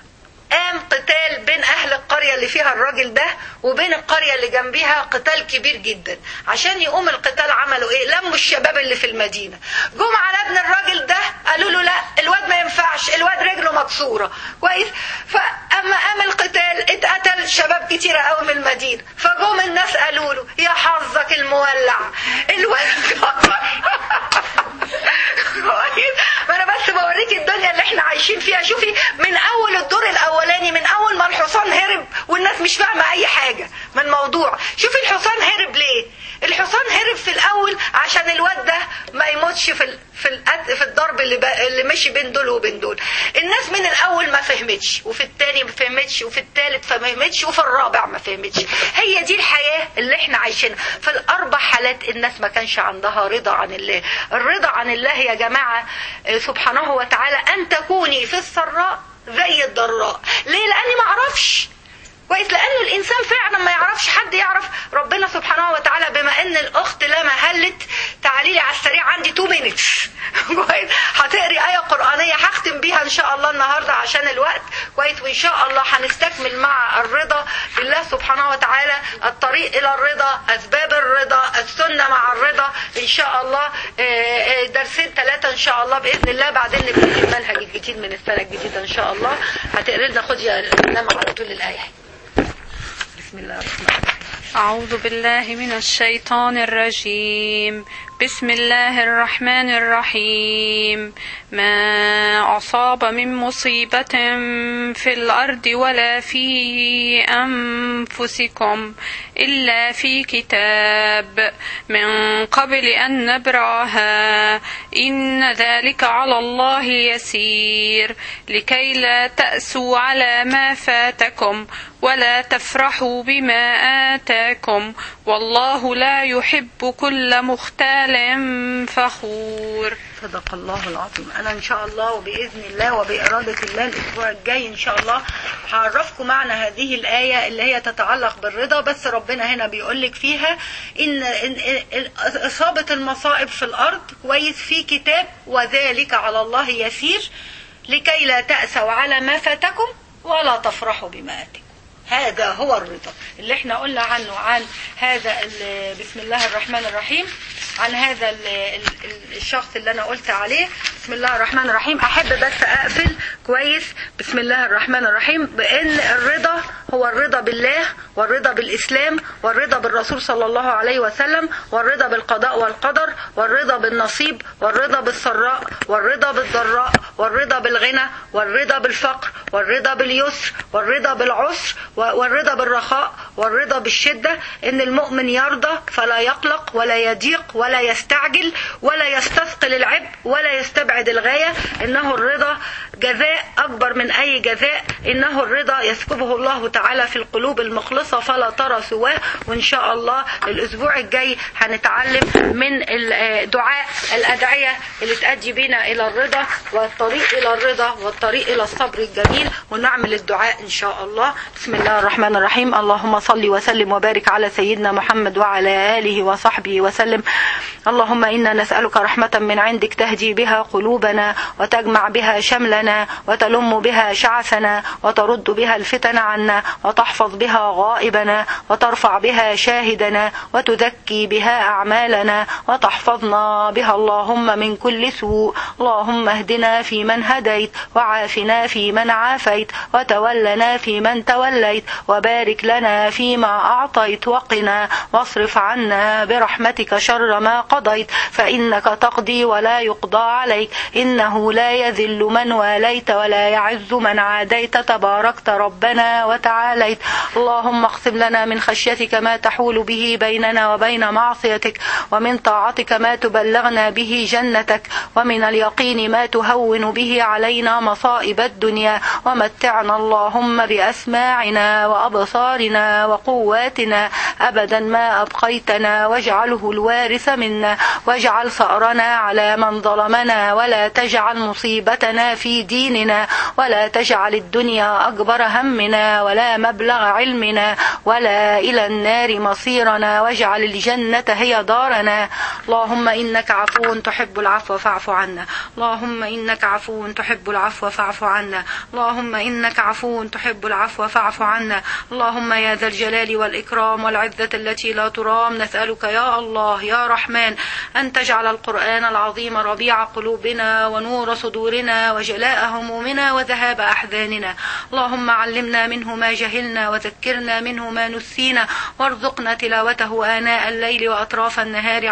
قام قتال بين اهل القرية اللي فيها الراجل ده وبين القرية اللي جنبيها قتال كبير جدا عشان يقوم القتال عملوا ايه لموا الشباب اللي في المدينة جم على ابن الراجل ده قالوا له لا الواد ما ينفعش الواد رجله مكسورة كويس فاما قام القتال اتقتل شباب كتيرة قوي من المدينة فجم الناس قالوا له يا حظك المولع الواد كويس ما انا بس بوريك الدنيا اللي احنا عايشين فيها شوفي من اول الدور الاولاني من اول ما الحصان هرب والناس مش فاهمه اي حاجه من الموضوع شوفي الحصان هرب ليه الحصان هرب في الاول عشان الواد ده ما يموتش في ال... في الأد... في الضرب اللي ب... اللي مشي بين دول وبين دول الناس من الاول ما فهمتش وفي الثاني ما فهمتش وفي الثالث ما فهمتش وفي الرابع ما فهمتش هي دي الحياه اللي احنا عايشينها في الاربع حالات الناس ما كانش عندها رضا عن الله الرضا عن الله يا جماعه سبحانه وتعالى ان تكوني في السراء زي الضراء ليه لاني ما اعرفش كويس لان الانسان فعلا ما يعرفش حد يعرف ربنا سبحانه وتعالى بما ان الاخت لما هلت تعالي لي على السريع عندي 2 مينتس كويس هتقري ايه قرانيه هختم بيها ان شاء الله النهارده عشان الوقت كويس وان شاء الله هنستكمل مع الرضا بالله سبحانه وتعالى الطريق الى الرضا اسباب الرضا السنه مع الرضا ان شاء الله درسين ثلاثه ان شاء الله باذن الله بعدين نبتدي المنهج الجديد من السنه الجديده ان شاء الله هتقري لنا خدي نام على طول الايه بسم الله الرحمن الرحيم أعوذ بالله من الشيطان الرجيم بسم الله الرحمن الرحيم ما أصاب من مصيبة في الأرض ولا في أنفسكم إلا في كتاب من قبل أن نبرأها إن ذلك على الله يسير لكي لا تأسوا على ما فاتكم ولا تفرحوا بما آتاكم والله لا يحب كل مختال فخور صدق الله العظيم انا ان شاء الله وباذن الله وباراده الله الاسبوع الجاي ان شاء الله هعرفكم معنى هذه الايه اللي هي تتعلق بالرضا بس ربنا هنا بيقول لك فيها ان, إن, إن اصابه المصائب في الارض كويس في كتاب وذلك على الله يسير لكي لا تاسوا على ما فاتكم ولا تفرحوا بما اتاكم هذا هو الرضا اللي احنا قلنا عنه عن هذا بسم الله الرحمن الرحيم عن هذا ال ال الشخص اللي انا قلت عليه بسم الله الرحمن الرحيم احب بس اقفل كويس بسم الله الرحمن الرحيم بان الرضا هو الرضا بالله والرضا بالاسلام والرضا بالرسول صلى الله عليه وسلم والرضا بالقضاء والقدر والرضا بالنصيب والرضا بالسراء والرضا بالضراء والرضا بالغنى والرضا بالفقر والرضا باليسر والرضا بالعسر والرضا بالرخاء والرضا بالشده ان المؤمن يرضى فلا يقلق ولا يضيق ولا يستعجل ولا يستثقل العبء ولا يستبعد الغايه انه الرضا جزاء اكبر من اي جزاء انه الرضا يسكبه الله تعالى في القلوب المخلصه فلا ترى سواه وان شاء الله الاسبوع الجاي هنتعلم من دعاء الادعيه اللي تؤدي بنا الى الرضا والطريق الى الرضا والطريق الى الصبر الجميل ونعمل الدعاء ان شاء الله بسم الله الرحمن الرحيم اللهم صل وسلم وبارك على سيدنا محمد وعلى اله وصحبه وسلم اللهم انا نسالك رحمه من عندك تهدي بها قلوبنا وتجمع بها شملنا وتلم بها شعثنا وترد بها الفتن عنا وتحفظ بها غائبنا وترفع بها شاهدنا وتزكي بها اعمالنا وتحفظنا بها اللهم من كل سوء اللهم اهدنا فيمن هديت وعافنا فيمن عافيت وتولنا فيمن توليت وبارك لنا فيما اعطيت وقنا واصرف عنا برحمتك شر ما قضيت فانك تقضي ولا يقضى عليك انه لا يذل من واليت ولا يعز من عاديت تباركت ربنا وتعاليت اللهم اقسم لنا من خشيتك ما تحول به بيننا وبين معصيتك ومن طاعتك ما تبلغنا به جنتك ومن اليقين ما تهون به علينا مصائب الدنيا ومتعنا اللهم بأسماعنا وأبصارنا وقواتنا أبدا ما أبقيتنا واجعله الوارث منا واجعل ثأرنا على من ظلمنا ولا تجعل مصيبتنا في ديننا ولا تجعل الدنيا أكبر همنا ولا مبلغ علمنا ولا إلى النار مصيرنا واجعل الجنة هي دارنا اللهم إنك عفو تحب العفو فاعف عنا اللهم إنك عفو تحب العفو فاعف عنا اللهم إنك عفو تحب العفو فاعف عنا اللهم يا ذا الجلال والإكرام والعزة التي لا ترام نسألك يا الله يا رحمن أن تجعل القرآن العظيم ربيع قلوبنا ونور صدورنا وجلاء همومنا وذهاب أحزاننا اللهم علمنا منه ما جهلنا وذكرنا منه ما نسينا وارزقنا تلاوته آناء الليل وأطراف النهار على الوجه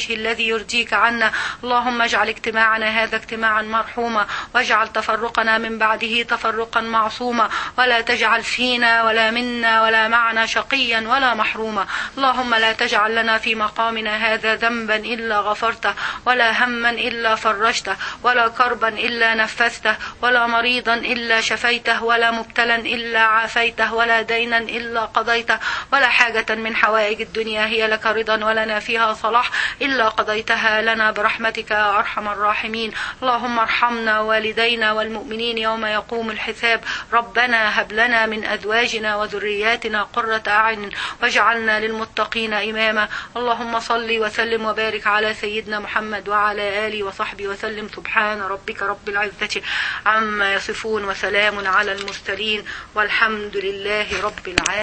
الوجه الذي يرضيك عنا اللهم اجعل اجتماعنا هذا اجتماعا مرحوما واجعل تفرقنا من بعده تفرقا معصوما ولا تجعل فينا ولا منا ولا معنا شقيا ولا محروما اللهم لا تجعل لنا في مقامنا هذا ذنبا إلا غفرته ولا هما إلا فرجته ولا كربا إلا نفذته ولا مريضا إلا شفيته ولا مبتلا إلا عافيته ولا دينا إلا قضيته ولا حاجة من حوائج الدنيا هي لك رضا ولنا فيها صلاح إلا قضيتها لنا برحمتك يا أرحم الراحمين اللهم ارحمنا والدينا والمؤمنين يوم يقوم الحساب ربنا هب لنا من أزواجنا وذرياتنا قرة أعين واجعلنا للمتقين إماما اللهم صل وسلم وبارك على سيدنا محمد وعلى آله وصحبه وسلم سبحان ربك رب العزة عما يصفون وسلام على المرسلين والحمد لله رب العالمين